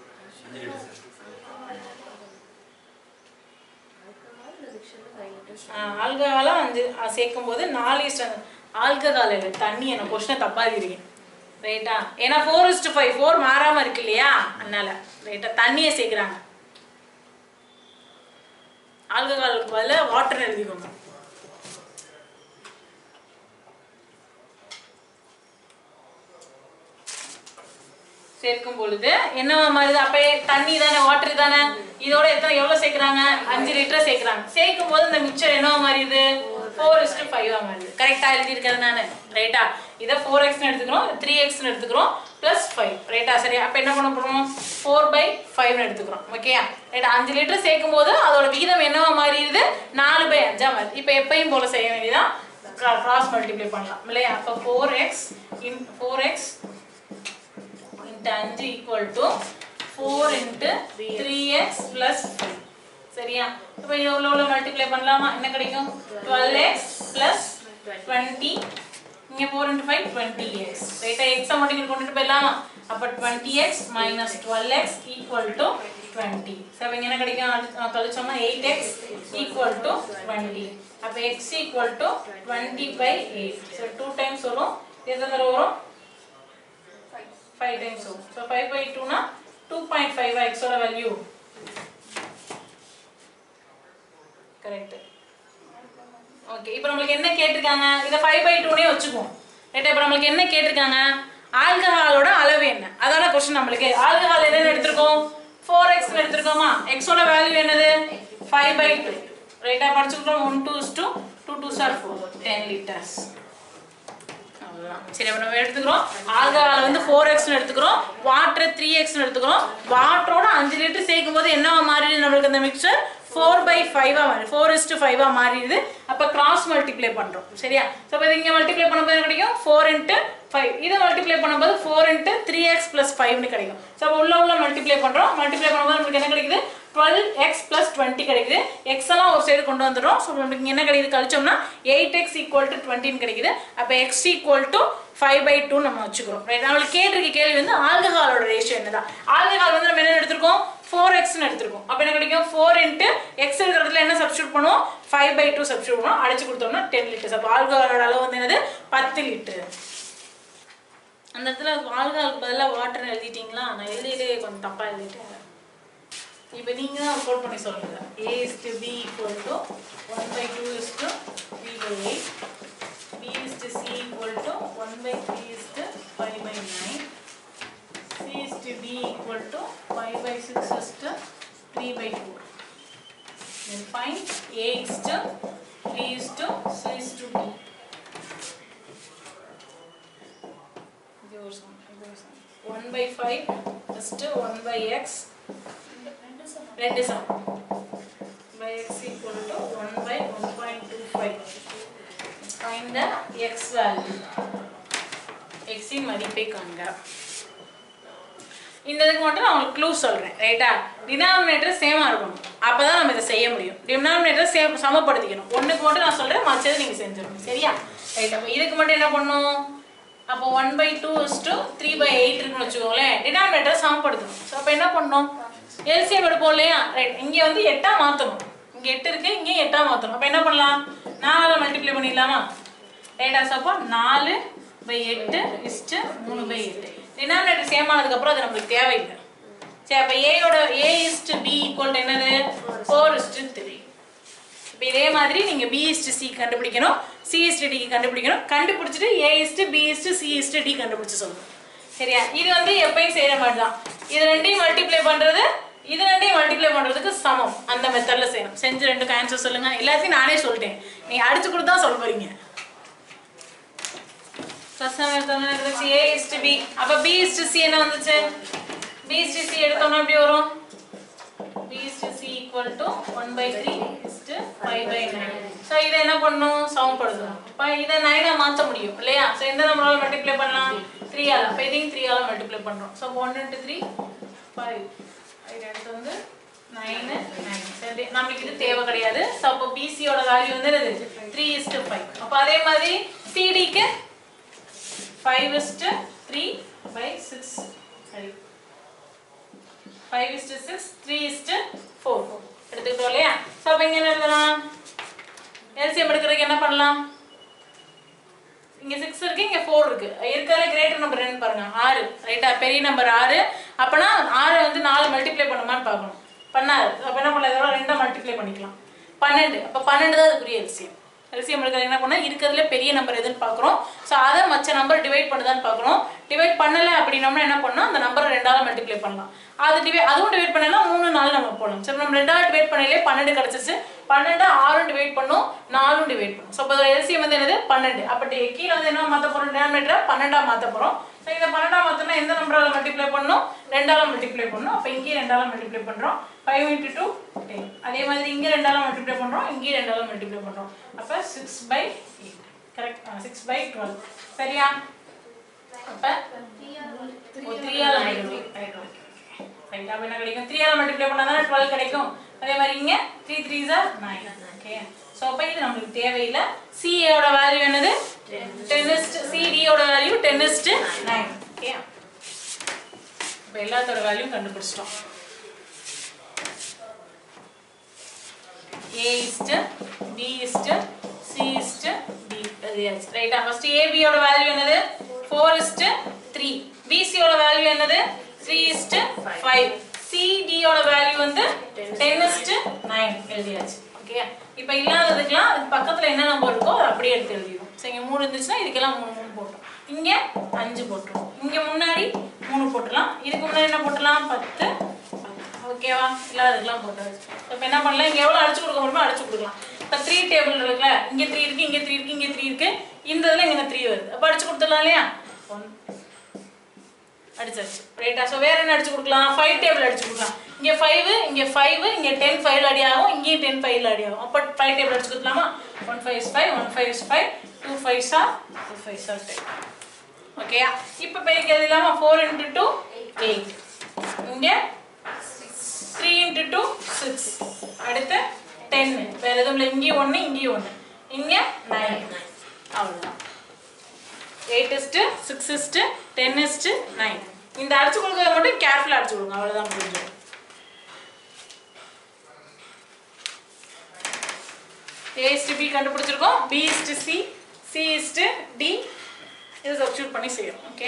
ஆல்கஹால் ரிடக்ஷன் ஃபைவ் லிட்டர்ஸ் ஆல்கஹாலும் அஞ்சு சேர்க்கும் போது நாலு இஸ்ட் ஆல்கஹால் இல்லை தண்ணி என்ன கொஸ்டினை தப்பா இருக்கேன் ரைட்டா ஏன்னா ஃபோர் இஸ்ட் ஃபைவ் ஃபோர் மாறாம இருக்கு இல்லையா அதனால ரைட்டா தண்ணியை சேர்க்குறாங்க ஆல்கஹாலுக்கு பதிலாக வாட்டர் எழுதிக்கோங்க சேர்க்கும் பொழுது என்ன மாதிரி அப்ப தண்ணி தானே வாட்டர் தானே இதோட எத்தனை எவ்வளவு சேர்க்கறாங்க அஞ்சு லிட்டர் சேர்க்கறாங்க சேர்க்கும் போது இந்த மிக்சர் என்ன மாறிடுது ஃபோர் இஸ்டு ஃபைவா மாறிடுது கரெக்டா எழுதி இருக்கிறது நானு ரைட்டா இதை ஃபோர் எக்ஸ்னு எடுத்துக்கிறோம் த்ரீ எக்ஸ்னு எடுத்துக்கிறோம் ப்ளஸ் ஃபைவ் ரைட்டா சரி அப்ப என்ன பண்ண போறோம் ஃபோர் பை ஃபைவ்னு எடுத்துக்கிறோம் ஓகேயா ரைட்டா அஞ்சு லிட்டர் சேர்க்கும் போது அதோட விகிதம் என்னவா மாறிடுது நாலு பை அஞ்சா மாறுது இப்போ எப்பயும் போல செய்ய வேண்டியதான் கிராஸ் மல்டிப்ளை பண்ணலாம் இல்லையா அப்போ four x in four x into 5 equal to 4 into 3x plus 5 சரியா இப்போ இது உள்ள உள்ள மல்டிப்ளை பண்ணலாமா என்ன கிடைக்கும் 12x plus 20 இங்க 4 into 5 20x ரைட்டா x மட்டும் இங்க கொண்டுட்டு போயிடலாமா அப்ப 20x minus 12x equal to 20 so இங்க என்ன கிடைக்கும் அடுத்து கழிச்சோம்னா 8x equal to 20 அப்ப x equal to 20 by 8 so 2 times வரும் இது எத்தனை தடவை வரும் 5 times வரும் so 5 by 2 னா 2.5 x ஓட வேல்யூ கரெக்ட் ஓகே இப்போ நம்மளுக்கு என்ன கேட்டிருக்காங்க இதை ஃபைவ் பை டூனே வச்சுக்குவோம் ரைட் இப்போ நம்மளுக்கு என்ன கேட்டிருக்காங்க ஆல்கஹாலோட அளவு என்ன அதான கொஸ்டின் நம்மளுக்கு ஆல்கஹால் என்னன்னு எடுத்திருக்கோம் ஃபோர் எக்ஸ் எடுத்திருக்கோமா எக்ஸோட வேல்யூ என்னது ஃபைவ் பை டூ ரைட்டா படிச்சுக்கிட்டோம் one two two two two are four ten litres அவ்வளவுதான். சரி அப்ப நம்ம எடுத்துக்கிறோம் ஆல்கஹால் வந்து ஃபோர் எக்ஸ்னு எடுத்துக்கிறோம் வாட்டர் த்ரீ எக்ஸ்னு எடுத்துக்கிறோம் வாட்டரோட அஞ்சு லிட்டர் சேர்க்கும் போது என்னவா மாறிடுது நம்மளுக்கு இந்த மிக்சர் ஃபோர் பை ஃபைவா மாறி ஃபோர் இஸ்டு ஃபைவா மாறிடுது அப்போ கிராஸ் மல்டிப்ளை பண்ணுறோம் சரியா ஸோ இப்போ இங்கே மல்டிப்ளை பண்ணும்போது என்ன கிடைக்கும் ஃபோர் இன்ட்டு ஃபைவ் இதை மல்டிப்ளை பண்ணும்போது four into three x plus ஃபைவ்னு கிடைக்கும் ஸோ அப்போ உள்ள உள்ள மல்டிப்ளை பண்ணுறோம் மல்டிப்ளை பண்ணும்போது நம்மளுக்கு என்ன கிடைக்குது டுவெல் எக்ஸ் ப்ளஸ் டுவெண்ட்டி கிடைக்குது எக்ஸ் எல்லாம் ஒரு சைடு கொண்டு வந்துடும் ஸோ நம்மளுக்கு இங்க என்ன கிடைக்குது கழிச்சோம்னா எயிட் எக்ஸ் ஈக்குவல் டு டுவெண்ட்டின்னு கிடைக்குது அப்போ X equal to five by two நம்ம வச்சுக்கிறோம் ரைட் நம்மளுக்கு கேட்டிருக்க கேள்வி வந்து ஆல்கஹாலோட ரேஷியோ என்னதான் ஆல்கஹால் வந்து நம்ம என்ன எடுத்திருக்கோம் ஃபோர் எக்ஸ்னு எடுத்திருக்கோம் அப்போ என்ன கிடைக்கும் ஃபோர் இன்ட்டு எக்ஸ் இருக்கிறதுல என்ன சப்ஸ்டியூட் பண்ணுவோம் ஃபைவ் பை டூ சப்ஸ்டியூட் பண்ணுவோம் அடிச்சு கொடுத்தோம்னா டென் லிட்டர்ஸ் அப்போ ஆல்கஹாலோட அளவு வந்து என்னது பத்து லிட்டர் அந்த இடத்துல ஆல்கஹாலுக்கு பதிலாக வாட்டர் எழுதிட்டீங்களா நான் எழுதிட்டே கொஞ்சம் தப்பாக எழுதிட்டேன் இப்போ நீங்க தான் கோட் பண்ணி சொல்லுங்க a is to b equal to 1 by 2 is to b by 8 b is to c equal to 1 by 3 is to 5 by 9 c is to b equal to 5 by 6 is to 3 by 4 then find a is to b is to c is to d இது ஒரு sum, இது ஒரு sum. 1 by 5 is to 1 by x ரெண்டு sum by x equal to 1 by 1.25 find the x value x இன் மதிப்பை காண்க இந்த இதுக்கு மட்டும் நான் உங்களுக்கு க்ளூ சொல்றேன் ரைட்டா டினாமினேட்டர் சேமா இருக்கணும் அப்பதான் நம்ம இதை செய்ய முடியும் டினாமினேட்டர் சேம் சமப்படுத்திக்கணும் ஒண்ணுக்கு மட்டும் நான் சொல்றேன் மச்சதை நீங்க செஞ்சிடணும் சரியா ரைட் அப்போ இதுக்கு மட்டும் என்ன பண்ணணும் அப்போ one by two is two three by eight இருக்குன்னு வச்சுக்கோங்களேன் டினாமினேட்டர் சமப்படுத்தணும் ஸோ அப்போ என்ன பண்ணணும் எல்சிஎம் எடுப்போம் இல்லையா ரைட் இங்கே வந்து எட்டா மாற்றணும் இங்கே எட்டு இருக்கு இங்கே எட்டா மாற்றணும் அப்போ என்ன பண்ணலாம் நாலால் மல்டிப்ளை பண்ணிடலாமா ரைட்டா ஸோ அப்போ நாலு பை எட்டு இஸ்ட்டு மூணு பை எட்டு டினாமினேட்டர் சேம் ஆனதுக்கப்புறம் அது நம்மளுக்கு தேவையில்லை சரி அப்போ ஏயோட ஏ இஸ்ட்டு பி ஈக்குவல் என்னது ஃபோர் இஸ்ட்டு த்ரீ இப்போ இதே மாதிரி நீங்கள் பி இஸ்ட்டு சி கண்டுபிடிக்கணும் சி இஸ்ட்டு டி கண்டுபிடிக்கணும் கண்டுபிடிச்சிட்டு A is to B is to C is to D கண்டுபிடிச்சு சொல்லணும் சரியா இது வந்து எப்பயும் செய்கிற மாதிரி தான் இது ரெண்டையும் மல்டிப்ளை பண்ணுறது இது ரெண்டையும் மல்டிப்ளை பண்றதுக்கு சமம் அந்த மெத்தட்ல செய்யணும் செஞ்சு ரெண்டு ஆன்சர் சொல்லுங்க எல்லாத்தையும் நானே சொல்லிட்டேன் நீங்க அடிச்சு கொடுத்தா சொல்ல போறீங்க ஃபர்ஸ்ட் மெத்தட் இருந்துச்சு ஏ இஸ் டு பி அப்ப பி இஸ் டு சி என்ன வந்துச்சு பி இஸ் டு சி எடுத்தோம்னா எப்படி வரும் b is to c equal to 1 by 3 is to 5 by 9 so இதை என்ன பண்ணணும் சமப்படுத்தணும் இப்போ இதை 9 ஆ மாத்த முடியும் இல்லையா so எந்த நம்பரால மல்டிப்ளை பண்ணலாம் 3 ஆல அப்ப இதையும் 3 ஆல மல்டிப்ளை பண்றோம் so 1 into 3 5 இது எடுத்து வந்து 9 9 சரி நமக்கு இது தேவை கிடையாது so அப்போ bc யோட வேல்யூ வந்து என்னது 3 is to 5 அப்ப அதே மாதிரி cd க்கு 5 is to 3 by 6 சரி 5 is to 6, 3 is to 4. எடுத்துக்கிட்டோம் இல்லையா ஸோ அப்போ இங்கே என்ன எழுதலாம் எல்சிஎம் எடுக்கிறதுக்கு என்ன பண்ணலாம் இங்கே சிக்ஸ் இருக்கு இங்கே ஃபோர் இருக்கு இருக்கிறதுல கிரேட்டர் நம்பர் என்னன்னு பாருங்க ஆறு ரைட்டா பெரிய நம்பர் ஆறு அப்போனா ஆறு வந்து நாலு மல்டிப்ளை பண்ணுமான்னு பார்க்கணும் பண்ணாது அப்போ என்ன பண்ணலாம் இதோட ரெண்டா மல்டிப்ளை பண்ணிக்கலாம் பன்னெண்டு அப்போ பன்னெண்டு தான் அதுக்குரிய எல்சிஎம் எல்சிஎம் எடுக்கிறது என்ன பண்ணால் இருக்கிறதுல பெரிய நம்பர் எதுன்னு பார்க்குறோம் ஸோ அதை மற்ற நம்பர் டிவைட் பண்ணுதான்னு பார்க்குறோம் டிவைட் பண்ணலை அப்படின்னோம்னா என்ன பண்ணோம் அந்த நம்பரை ரெண்டால மல்டிப்ளை பண்ணலாம் அது டிவைட் அதுவும் டிவைட் பண்ணலாம் மூணு நாள் நம்ம போடலாம் சரி நம்ம ரெண்டாவது டிவைட் பண்ணலே பன்னெண்டு கிடச்சிச்சு பன்னெண்டு ஆறும் டிவைட் பண்ணும் நாலும் டிவைட் பண்ணும் ஸோ இப்போ எல்சிஎம் வந்து என்னது பன்னெண்டு அப்போ கீழே வந்து என்ன மாற்ற போகிறோம் டினாமினேட்டரை பன்னெண்டா மாற்ற போகிறோம் ஸோ இந்த பன்னெண்டா மாற்றினா எந்த நம்பரால மல்டிப்ளை பண்ணணும் ரெண்டால மல்டிப்ளை பண்ணணும் அப்போ இங்கேயும் ரெண்டால மல்டிப்ளை பண்ணுறோம் ஃபைவ் இன்ட்டு டூ டென் அதே மாதிரி இங்கே ரெண்டால மல்டிப்ளை பண்ணுறோம் இங்கேயும் ரெண்டால மல்டிப்ளை பண்ணுறோம் அப்போ six by eight correct six by twelve சரியா அப்போ த்ரீயால் ரைட் அப்போ என்ன கிடைக்கும் த்ரீயால் மல்டிப்ளை பண்ணால் தானே டுவெல் கிடைக்கும் அதே மாதிரி இங்கே three three are nine okay so அப்போ இது நம்மளுக்கு தேவையில்லை சிஏயோட வேல்யூ என்னது டென்னிஸ்ட் சிடியோட வேல்யூ டென்னிஸ்ட் நைன் ஓகே இப்போ எல்லாத்தோட வேல்யூ கண்டுபிடிச்சிட்டோம் A is to B is to C is to D எழுதியாச்சு ரைட்டா ஃபர்ஸ்ட் AB யோட வேல்யூ என்னது 4 is to 3 BC யோட வேல்யூ என்னது 3 is to 5 CD யோட வேல்யூ வந்து 10 is to 9 எழுதியாச்சு ஓகே இப்போ இல்லாததுக்கெல்லாம் அதுக்கு பக்கத்துல என்ன நம்பர் இருக்கோ அதை அப்படியே எடுத்து எழுதிடும் ஸோ இங்கே மூணு இருந்துச்சுன்னா இதுக்கெல்லாம் மூணு மூணு போட்டோம் இங்கே அஞ்சு போட்டுரும் இங்கே முன்னாடி மூணு போட்டுடலாம் இதுக்கு முன்னாடி என்ன போட்டுடலாம் பத்து ஓகேவா இல்லாததுக்கெல்லாம் போட்டாச்சு இப்போ என்ன பண்ணலாம் இங்கே எவ்வளோ அடிச்சு கொடுக்க முடியுமோ அடிச்சு கொடுக்கலாம் இப்போ த்ரீ டேபிள் இருக்குல்ல இங்கே த்ரீ இருக்கு இங்கே த்ரீ இருக்கு இங்கே த்ரீ இருக்கு இந்த இதில் இங்கே த்ரீ வருது அப்போ அடிச்சு கொடுத்துடலாம் இல்லையா ஒன் அடிச்சாச்சு ரைட்டா ஸோ வேற என்ன அடிச்சு கொடுக்கலாம் ஃபைவ் டேபிள் அடிச்சு கொடுக்கலாம் இங்கே ஃபைவ் இங்கே ஃபைவ் இங்கே டென் ஃபைவ்ல அடி ஆகும் இங்கேயும் டென் ஃபைவ்ல அடி ஆகும் அப்போ ஃபைவ் டேபிள் அடிச்சு கொடுக்கலாமா one five is five one five is five two five are two five are ten ஓகேயா இப்போ பெருக்கிறது இல்லாமல் ஃபோர் இன்ட்டு டூ எயிட் இங்கே த்ரீ இன்ட்டு டூ சிக்ஸ் அடுத்து டென்னு வேறு எதுவும் இல்லை இங்கேயும் ஒன்று இங்கேயும் ஒன்று இங்கே நைன் அவ்வளோதான் eight is to six is to ten is to nine இந்த அடிச்சு கொடுக்கறத மட்டும் கேர்ஃபுல்லாக அடிச்சு கொடுங்க அவ்வளோதான் முடிஞ்சது ஏ இஸ்ட்டு பி கண்டுபிடிச்சிருக்கோம் B is to C C is to D இதை சப்ஸ்டியூட் பண்ணி செய்யணும் ஓகே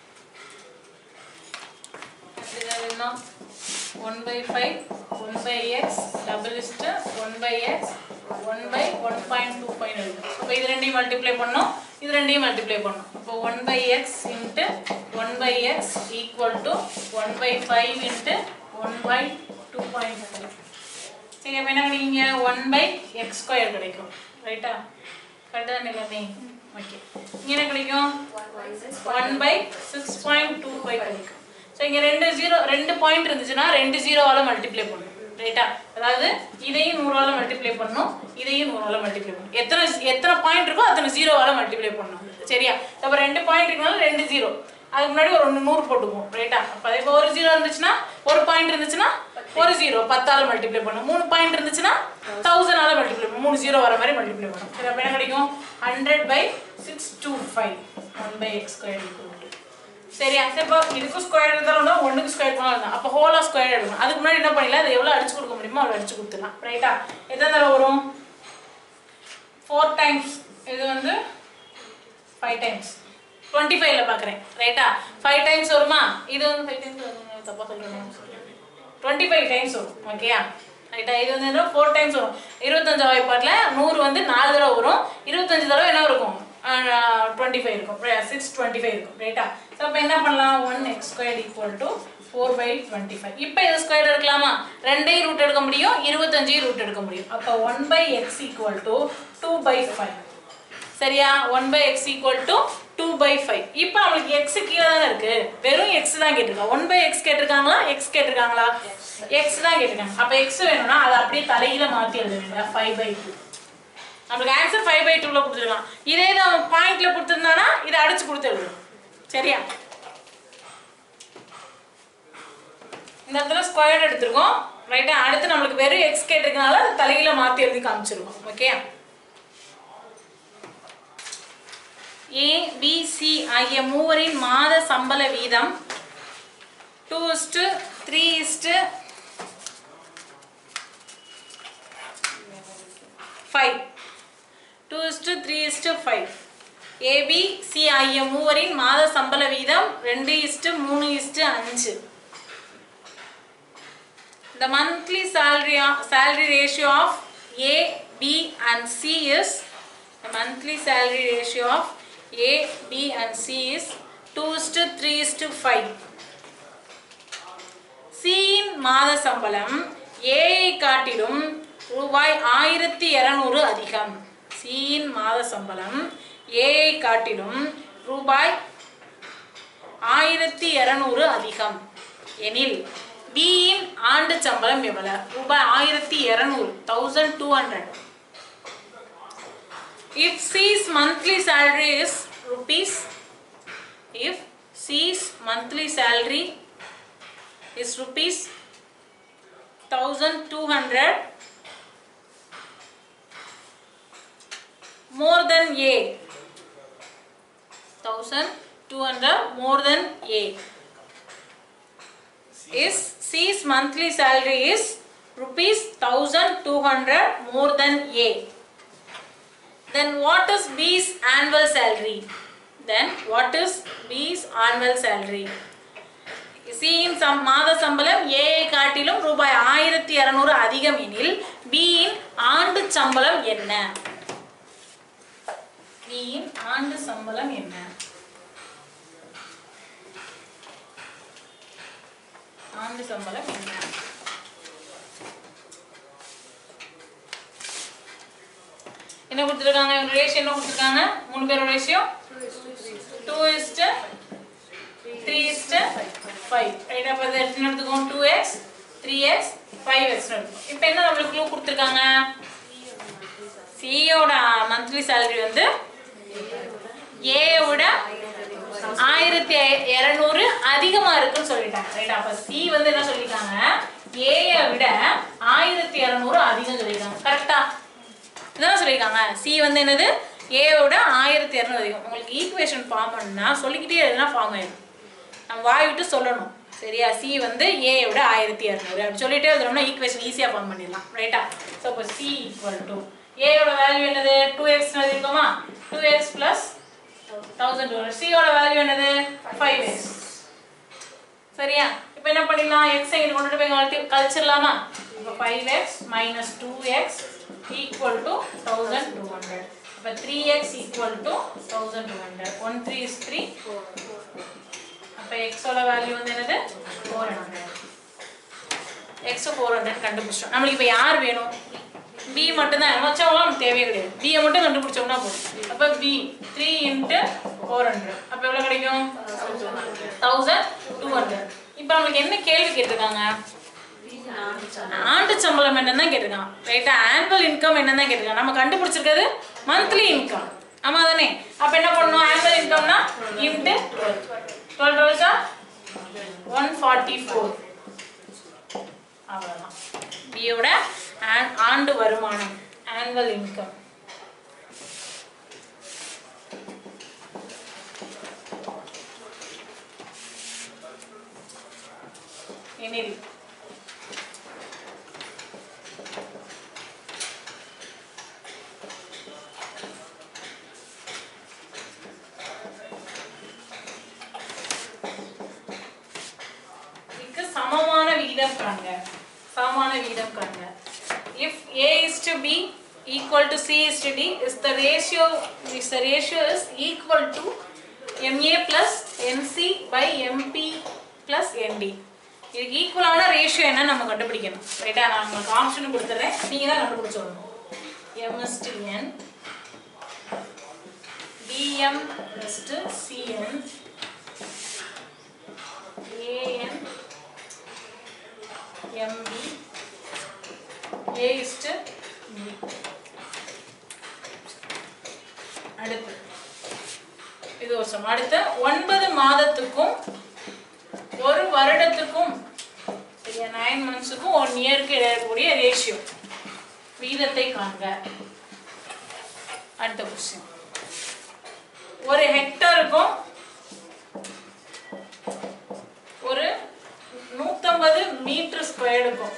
என்ன one by five one by x double is to one by x one by one point two point இருக்கு அப்போ இது ரெண்டையும் மல்டிப்ளை பண்ணோம் இது ரெண்டையும் மல்டிப்ளை பண்ணோம் இப்போ one by x into one by X equal to one by five into one by two point five சரி அப்போ என்ன கிடைக்குங்க ஒன் பை எக்ஸ் ஸ்கொயர் கிடைக்கும் ரைட்டா கரெக்டாக தானே எல்லாமே ஓகே இங்கே என்ன கிடைக்கும் one by six point two five கிடைக்கும் ஸோ இங்கே ரெண்டு ஜீரோ ரெண்டு பாயிண்ட் இருந்துச்சுன்னா ரெண்டு ஜீரோவால் மல்டிப்ளை பண்ணணும் ரைட்டா அதாவது இதையும் நூறால் மல்டிப்ளை பண்ணணும் இதையும் நூறால் மல்டிப்ளை பண்ணணும் எத்தனை எத்தனை பாயிண்ட் இருக்கோ அத்தனை ஜீரோவால் மல்டிப்ளை பண்ணணும் சரியா அப்போ ரெண்டு பாயிண்ட் இருக்கனால ரெண்டு ஜீரோ அதுக்கு முன்னாடி ஒரு ஒன்று நூறு போட்டுக்குவோம் ரைட்டா அப்போ இப்போ ஒரு ஜீரோ இருந்துச்சுன்னா ஒரு பாயிண்ட் இருந்துச்சுன்னா ஒரு ஜீரோ பத்தால் மல்டிப்ளை பண்ணும் மூணு பாயிண்ட் இருந்துச்சுன்னா தௌசண்டால் மல்டிப்ளை பண்ணும் மூணு ஜீரோ வர மாதிரி மல்டிப்ளை பண்ணும் சரி அப்போ என்ன கிடைக்கும் hundred by six two five one by x square சரியா சரி இப்போ இதுக்கு ஸ்கொயர் இருந்தாலும் ஒன்றுக்கு ஸ்கொயர் பண்ணலாம் அப்போ ஹோலாக ஸ்கொயர் எடுக்கணும் அதுக்கு முன்னாடி என்ன பண்ணலாம் அதை எவ்வளோ அடிச்சு கொடுக்க முடியுமோ அவ்வளோ அடிச்சு கொடுத்துடலாம் ரைட்டா எத்தனை தடவை வரும் ஃபோர் டைம்ஸ் இது வந்து ஃபைவ் டைம்ஸ் டுவெண்ட்டி ஃபைவ்ல பார்க்குறேன் ரைட்டா ஃபைவ் டைம்ஸ் வருமா இது வந்து ஃபைவ் டைம்ஸ் வரும் தப்பாக சொல்கிறேன் டுவெண்ட்டி ஃபைவ் டைம்ஸ் வரும் ஓகேயா ரைட்டா இது வந்து ஃபோர் டைம்ஸ் வரும் இருபத்தஞ்சு வாய்ப்பாட்டில் நூறு வந்து நாலு தடவை வரும் இருபத்தஞ்சு தடவை என்ன இருக்கும் டுவெண்ட்டி ஃபைவ் இருக்கும் சிக்ஸ் டுவெண்ட்டி ஃபைவ் இருக்கும் ரைட்டா ஸோ அப்போ என்ன பண்ணலாம் one x square equal to four by twenty five இப்போ இது ஸ்கொயர் எடுக்கலாமா ரெண்டையும் ரூட் எடுக்க முடியும் இருபத்தஞ்சையும் ரூட் எடுக்க முடியும் அப்போ one by X equal to two by five சரியா one by X equal to two by five இப்போ நம்மளுக்கு எக்ஸ் கீழே தானே இருக்கு வெறும் எக்ஸ் தான் கேட்டிருக்காங்க ஒன் பை எக்ஸ் கேட்டிருக்காங்களா எக்ஸ் கேட்டிருக்காங்களா எக்ஸ் தான் கேட்டிருக்காங்க அப்போ எக்ஸ் வேணும்னா அதை அப்படியே தலையில மாற்றி எழுதுவீங்க ஃபைவ் பை டூ நம்மளுக்கு ஆன்சர் ஃபைவ் பை டூவில் கொடுத்துருக்கான் இதே தான் பாயிண்ட்ல கொடுத்துருந்தானா இதை அடிச்சு கொடுத்து எழுதும் சரியா இந்த இடத்துல ஸ்கொயர் எடுத்திருக்கோம் ரைட்டா அடுத்து நம்மளுக்கு வெறும் எக்ஸ் கேட்டிருக்கனால அதை தலையில மாற்றி எழுதி காமிச்சிருக்கோம் ஓகே ஏ பி சி ஆகிய மூவரின் மாத சம்பள வீதம் two is to three is to five two is to three is to five A B C ஆகிய மூவரின் மாத சம்பள வீதம் ரெண்டு இஸ்டு மூணு இஸ்டு அஞ்சு The monthly salary salary ratio of A, B and C is the monthly salary ratio of A, B and C is 2 is to 3 is to 5. C இன் மாத சம்பளம் A ஐ காட்டிலும் ரூபாய் ஆயிரத்தி இருநூறு அதிகம் C இன் மாத சம்பளம் A ஐ காட்டிலும் ரூபாய் ஆயிரத்தி இருநூறு அதிகம் எனில் B இன் ஆண்டு சம்பளம் எவ்வளவு ரூபாய் ஆயிரத்தி இருநூறு thousand two hundred if C's monthly salary is rupees if C's monthly salary is rupees 1200 more than A 1200 more than A is C's monthly salary is rupees 1200 more than A then what is B's annual salary? Then what is B's annual salary? C இன் sum மாத சம்பளம் A ஐ காட்டிலும் ரூபாய் ஆயிரத்தி இருநூறு அதிகம் எனில் B இன் ஆண்டு சம்பளம் என்ன B இன் ஆண்டு சம்பளம் என்ன ஆண்டு சம்பளம் என்ன என்ன கொடுத்துருக்காங்க இவங்க ரேஷியோ என்ன கொடுத்துருக்காங்க மூணு பேரோட ratio two is to three is to five right அப்போ இதை எடுத்துன்னு எடுத்துக்கோம் two x three x five x எடுத்துக்கோம் இப்போ என்ன நம்மளுக்கு க்ளூ கொடுத்துருக்காங்க சியோட மந்த்லி சேலரி வந்து ஏயோட ஆயிரத்தி இரநூறு அதிகமா இருக்குன்னு சொல்லிட்டாங்க ரைட் அப்ப சி வந்து என்ன சொல்லிட்டாங்க ஏய விட ஆயிரத்தி இரநூறு அதிகம் சொல்லியிருக்காங்க கரெக்டா இதான் சொல்லியிருக்காங்க சி வந்து என்னது ஏவோட ஆயிரத்தி இரநூறு அதிகம் உங்களுக்கு ஈக்குவேஷன் ஃபார்ம் பண்ணா சொல்லிக்கிட்டே எதுனா ஃபார்ம் ஆயிடும் நம்ம வாய் விட்டு சொல்லணும் சரியா சி வந்து ஏ விட ஆயிரத்தி இரநூறு அப்படி சொல்லிட்டே எழுதுறோம்னா ஈக்குவேஷன் ஈஸியாக ஃபார்ம் பண்ணிடலாம் ரைட்டா ஸோ இப்போ சி ஈக்குவல் டு ஏயோட வேல்யூ என்னது டூ எக்ஸ் எழுதிருக்கோமா two x plus thousand two சியோட வேல்யூ என்னது ஃபைவ் எக்ஸ் சரியா இப்போ என்ன பண்ணிடலாம் எக்ஸ் இங்கே கொண்டுட்டு போய் கழிச்சு கழிச்சிடலாமா இப்போ five X minus two x equal to thousand two hundred இப்போ three x equal to thousand two hundred one three is three அப்போ எக்ஸோட வேல்யூ வந்து என்னது four hundred x four hundred கண்டுபிடிச்சோம் நம்மளுக்கு இப்போ யார் வேணும் பி மட்டும்தான் மற்றவங்களாம் நமக்கு தேவையே கிடையாது பியை மட்டும் கண்டுபிடிச்சோம்னா போதும் அப்போ B three into four hundred அப்போ எவ்வளோ கிடைக்கும் தௌசண்ட் டூ ஹண்ட்ரட் இப்போ நம்மளுக்கு என்ன கேள்வி கேட்டிருக்காங்க ஆண்டு சம்பளம் என்னன்னு தான் கேட்டிருக்கான் ரைட்டா ஆனுவல் இன்கம் என்னன்னு தான் கேட்டிருக்கான் நம்ம கண்டுபிடிச்சிருக்கிறது மந்த்லி இன்கம் ஆமா தானே அப்ப என்ன பண்ணணும் ஆனுவல் இன்கம்னா இன்ட்டு டுவெல் டுவெல்ஸா ஒன் ஃபார்ட்டி ஃபோர் அவ்வளோதான் பியோட ஆண்டு வருமானம் ஆனுவல் இன்கம் எனில் இதுக்கு சமமான விகிதம் காண்க சமமான விகிதம் காண்க if a is to b equal to c is to d is the ratio this ratio is equal to MA plus NC by MP plus ND இதுக்கு ஈக்குவலான ரேஷியோ என்ன நம்ம கண்டுபிடிக்கணும் ரைட்டா நான் உங்களுக்கு ஆப்ஷன் கொடுத்துட்றேன் நீங்கள் தான் கண்டுபிடிச்சு சொல்லணும் MSTN DM plus CN AN MB A is to B அடுத்து இது ஒரு சம் அடுத்து ஒன்பது மாதத்துக்கும் ஒரு வருடத்துக்கும் சரியா நைன் மந்த்ஸுக்கும் ஒன் இயருக்கு இடையக்கூடிய ரேஷியோ வீதத்தை காண்க அடுத்த கொஸ்டின் ஒரு ஹெக்டருக்கும் ஒரு நூத்தம்பது மீட்டர் ஸ்கொயர்டுக்கும்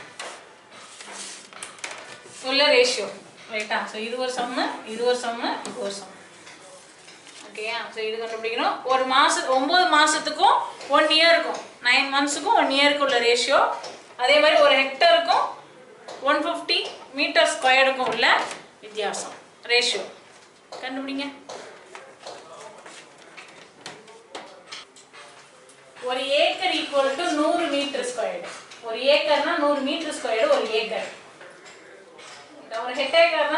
உள்ள ரேஷியோ ரைட்டா ஸோ இது ஒரு சம்மு இது ஒரு சம்மு இது ஒரு சம்மு ஓகேயா ஸோ இது கண்டுபிடிக்கணும் ஒரு மாசம் ஒம்பது மாசத்துக்கும் ஒன் இயருக்கும் நைன் மந்த்ஸுக்கும் ஒன் இயருக்கு உள்ள ரேஷியோ அதே மாதிரி ஒரு ஹெக்டருக்கும் ஒன் ஃபிஃப்டி மீட்டர் ஸ்கொயர்டுக்கும் உள்ள வித்தியாசம் ரேஷியோ கண்டுபிடிங்க ஒரு ஏக்கர் ஈக்குவல் டு நூறு மீட்டர் ஸ்கொயர்டு ஒரு ஏக்கர்னா நூறு மீட்டர் ஸ்கொயர்டு ஒரு ஏக்கர் இந்த ஒரு ஹெக்டேக்கர்னா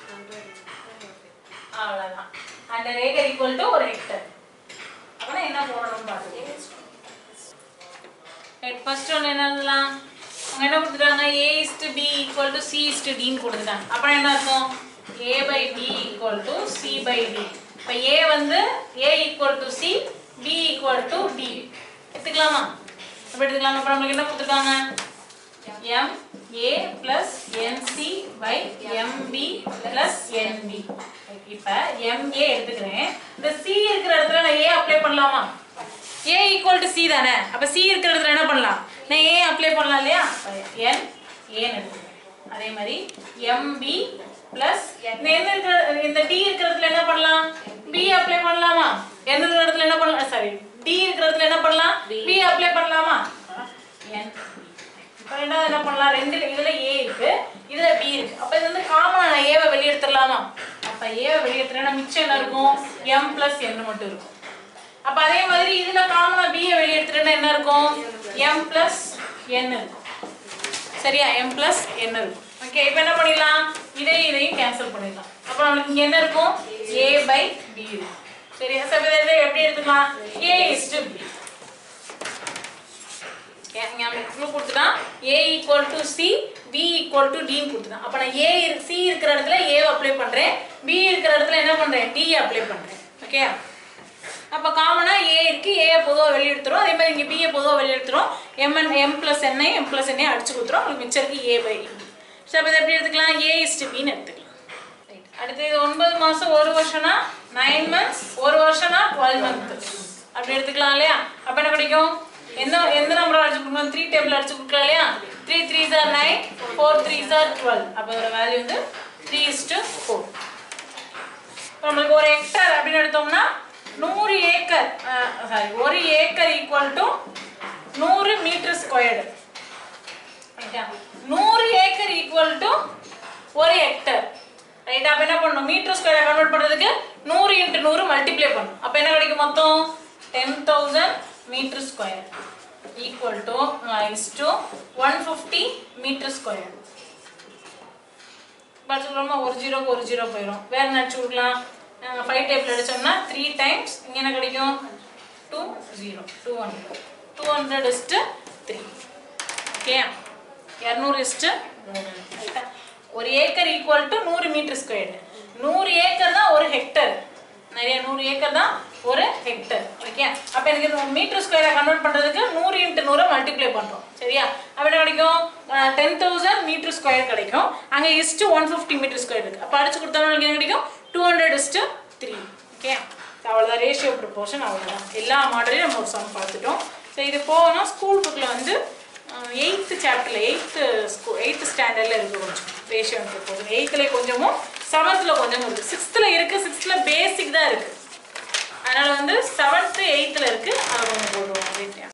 அவ்வளோதான் ஹண்ட்ரட் ஏக்கர் ஈக்குவல் டு ஒரு ஹெக்டர் அப்போனா என்ன போடணும்னு பார்த்துக்கோங்க ஃபர்ஸ்ட் ஒன்று என்ன எழுதலாம் அவங்க என்ன கொடுத்துட்டாங்க A is to B equal to C is to டின்னு கொடுத்துட்டாங்க அப்புறம் என்ன அர்த்தம் A by B equal to C by D இப்போ ஏ வந்து A equal to C B equal to D எடுத்துக்கலாமா அப்படி எடுத்துக்கலாமா அப்புறம் நம்மளுக்கு என்ன கொடுத்துருக்காங்க M A plus N C by M B plus N B இப்போ எம்ஏ எடுத்துக்கிறேன் இந்த சி இருக்கிற இடத்துல நான் ஏ அப்ளை பண்ணலாமா ஏ ஈக்குவல் டு சி தானே அப்போ சி இருக்கிற இடத்துல என்ன பண்ணலாம் நான் ஏ அப்ளை பண்ணலாம் இல்லையா என் ஏன்னு எடுத்துக்கிறேன் அதே மாதிரி எம்பி பிளஸ் இந்த என்ன இருக்கிற இந்த டி இருக்கிற இடத்துல என்ன பண்ணலாம் பி அப்ளை பண்ணலாமா என்ன இருக்கிற இடத்துல என்ன பண்ணலாம் சாரி டி இருக்கிற இடத்துல என்ன பண்ணலாம் பி அப்ளை பண்ணலாமா என் இப்போ ரெண்டாவது என்ன பண்ணலாம் ரெண்டு இதுல ஏ இருக்கு இதுல பி இருக்கு அப்ப இது வந்து காமனா நான் ஏவை வெளியெடுத்துடலாமா அப்ப ஏவை வெளியெடுத்துனா மிச்சம் என்ன இருக்கும் எம் பிளஸ் என் மட்டும் இருக்கும் அப்ப அதே மாதிரி இதுல காமனா பியை வெளியெடுத்துட்டா என்ன இருக்கும் எம் பிளஸ் என் இருக்கும் சரியா எம் பிளஸ் என் இருக்கும் ஓகே இப்போ என்ன பண்ணிடலாம் இதையும் இதையும் கேன்சல் பண்ணிடலாம் அப்போ நம்மளுக்கு இங்க என்ன இருக்கும் ஏ பை பி இருக்கும் சரியா சார் இதை எப்படி எடுத்துக்கலாம் A is to B clue கொடுத்துட்டான் A equal to C B equal to டின்னு கொடுத்துட்டான் அப்போ நான் ஏ சி இருக்கிற இடத்துல ஏவை அப்ளை பண்ணுறேன் பி இருக்கிற இடத்துல என்ன பண்ணுறேன் டி அப்ளை பண்ணுறேன் ஓகே அப்போ காமனாக ஏ இருக்கு ஏ பொதுவாக வெளியெடுத்துரும் அதே மாதிரி இங்கே பிஏ பொதுவாக வெளியெடுத்துரும் M N M plus N I M plus N I அடிச்சு கொடுத்துரும் உங்களுக்கு மிச்சம் இருக்கு ஏ பை ஸோ அப்போ இதை எப்படி எடுத்துக்கலாம் ஏ இஸ்டு பின்னு எடுத்துக்கலாம் Right. அடுத்து இது ஒன்பது மாதம் ஒரு வருஷம்னா நைன் மந்த்ஸ் ஒரு வருஷம்னா டுவெல் மந்த் அப்படி எடுத்துக்கலாம் இல்லையா அப்போ என்ன கிடைக்கும் எந்த எந்த நம்பர் அடிச்சு கொடுக்கணும் த்ரீ டேபிள் அடிச்சு கொடுக்கலாம் இல்லையா three three are nine four three are twelve அப்போ அதோட வேல்யூ வந்து த்ரீ இஸ்டு ஃபோர் இப்போ நம்மளுக்கு ஒரு ஹெக்டர் அப்படின்னு எடுத்தோம்னா நூறு ஏக்கர் சாரி ஒரு ஏக்கர் ஈக்குவல் டு நூறு மீட்டர் ஸ்கொயர்டு நூறு ஏக்கர் ஈக்குவல் டு ஒரு ஹெக்டர் ரைட் அப்போ என்ன பண்ணணும் மீட்டர் ஸ்கொயரை கன்வெர்ட் பண்ணுறதுக்கு நூறு இன்ட்டு நூறு மல்டிப்ளை பண்ணணும் அப்போ என்ன கிடைக்கும் மொத்தம் ten thousand metre square equal to is to one fifty metre square படிச்சுக்கிறோமா ஒரு ஜீரோக்கு ஒரு ஜீரோ போயிடும் வேற என்ன அடிச்சு கொடுக்கலாம் ஃபைவ் டேபிள் அடிச்சோம்னா த்ரீ டைம்ஸ் இங்கே என்ன கிடைக்கும் two zero two hundred two hundred is to three okay இரநூறு இஸ்ட்டு மூணு ரைட்டா ஒரு ஏக்கர் ஈக்குவல் டு நூறு மீட்டர் ஸ்கொயர்டு நூறு ஏக்கர் தான் ஒரு ஹெக்டர் நிறைய நூறு ஏக்கர் தான் ஒரு ஹெக்டர் ஓகே அப்போ எனக்கு மீட்டர் ஸ்கொயரை கன்வெர்ட் பண்ணுறதுக்கு நூறு இன்ட்டு நூறை மல்டிப்ளை பண்ணுறோம் சரியா அப்போ என்ன கிடைக்கும் டென் தௌசண்ட் மீட்டர் ஸ்கொயர் கிடைக்கும் அங்கே is to one fifty metre square இருக்குது அப்போ அடிச்சு கொடுத்தோம்னா எனக்கு என்ன கிடைக்கும் two hundred is to three okay அவ்வளோதான் ரேஷியோ ப்ரொபோர்ஷன் அவ்வளோதான் எல்லா மாடலையும் நம்ம ஒரு சம் பார்த்துட்டோம் ஸோ இது போகனா ஸ்கூல் புக்கில் வந்து எயித்து சாப்டரில் எயித்து ஸ்கூ எயித்து ஸ்டாண்டர்டில் இருக்குது கொஞ்சம் ரேஷியோ ப்ரொபோர்ஷன் எயித்தில் கொஞ்சமும் செவன்த்தில் கொஞ்சமும் இருக்குது சிக்ஸ்த்தில் இருக்குது சிக்ஸ்த்தில் பேசிக் தான் இருக்குது அதனால் வந்து செவன்த்து எயித்தில் இருக்குது அதை கொஞ்சம் போடுவோம்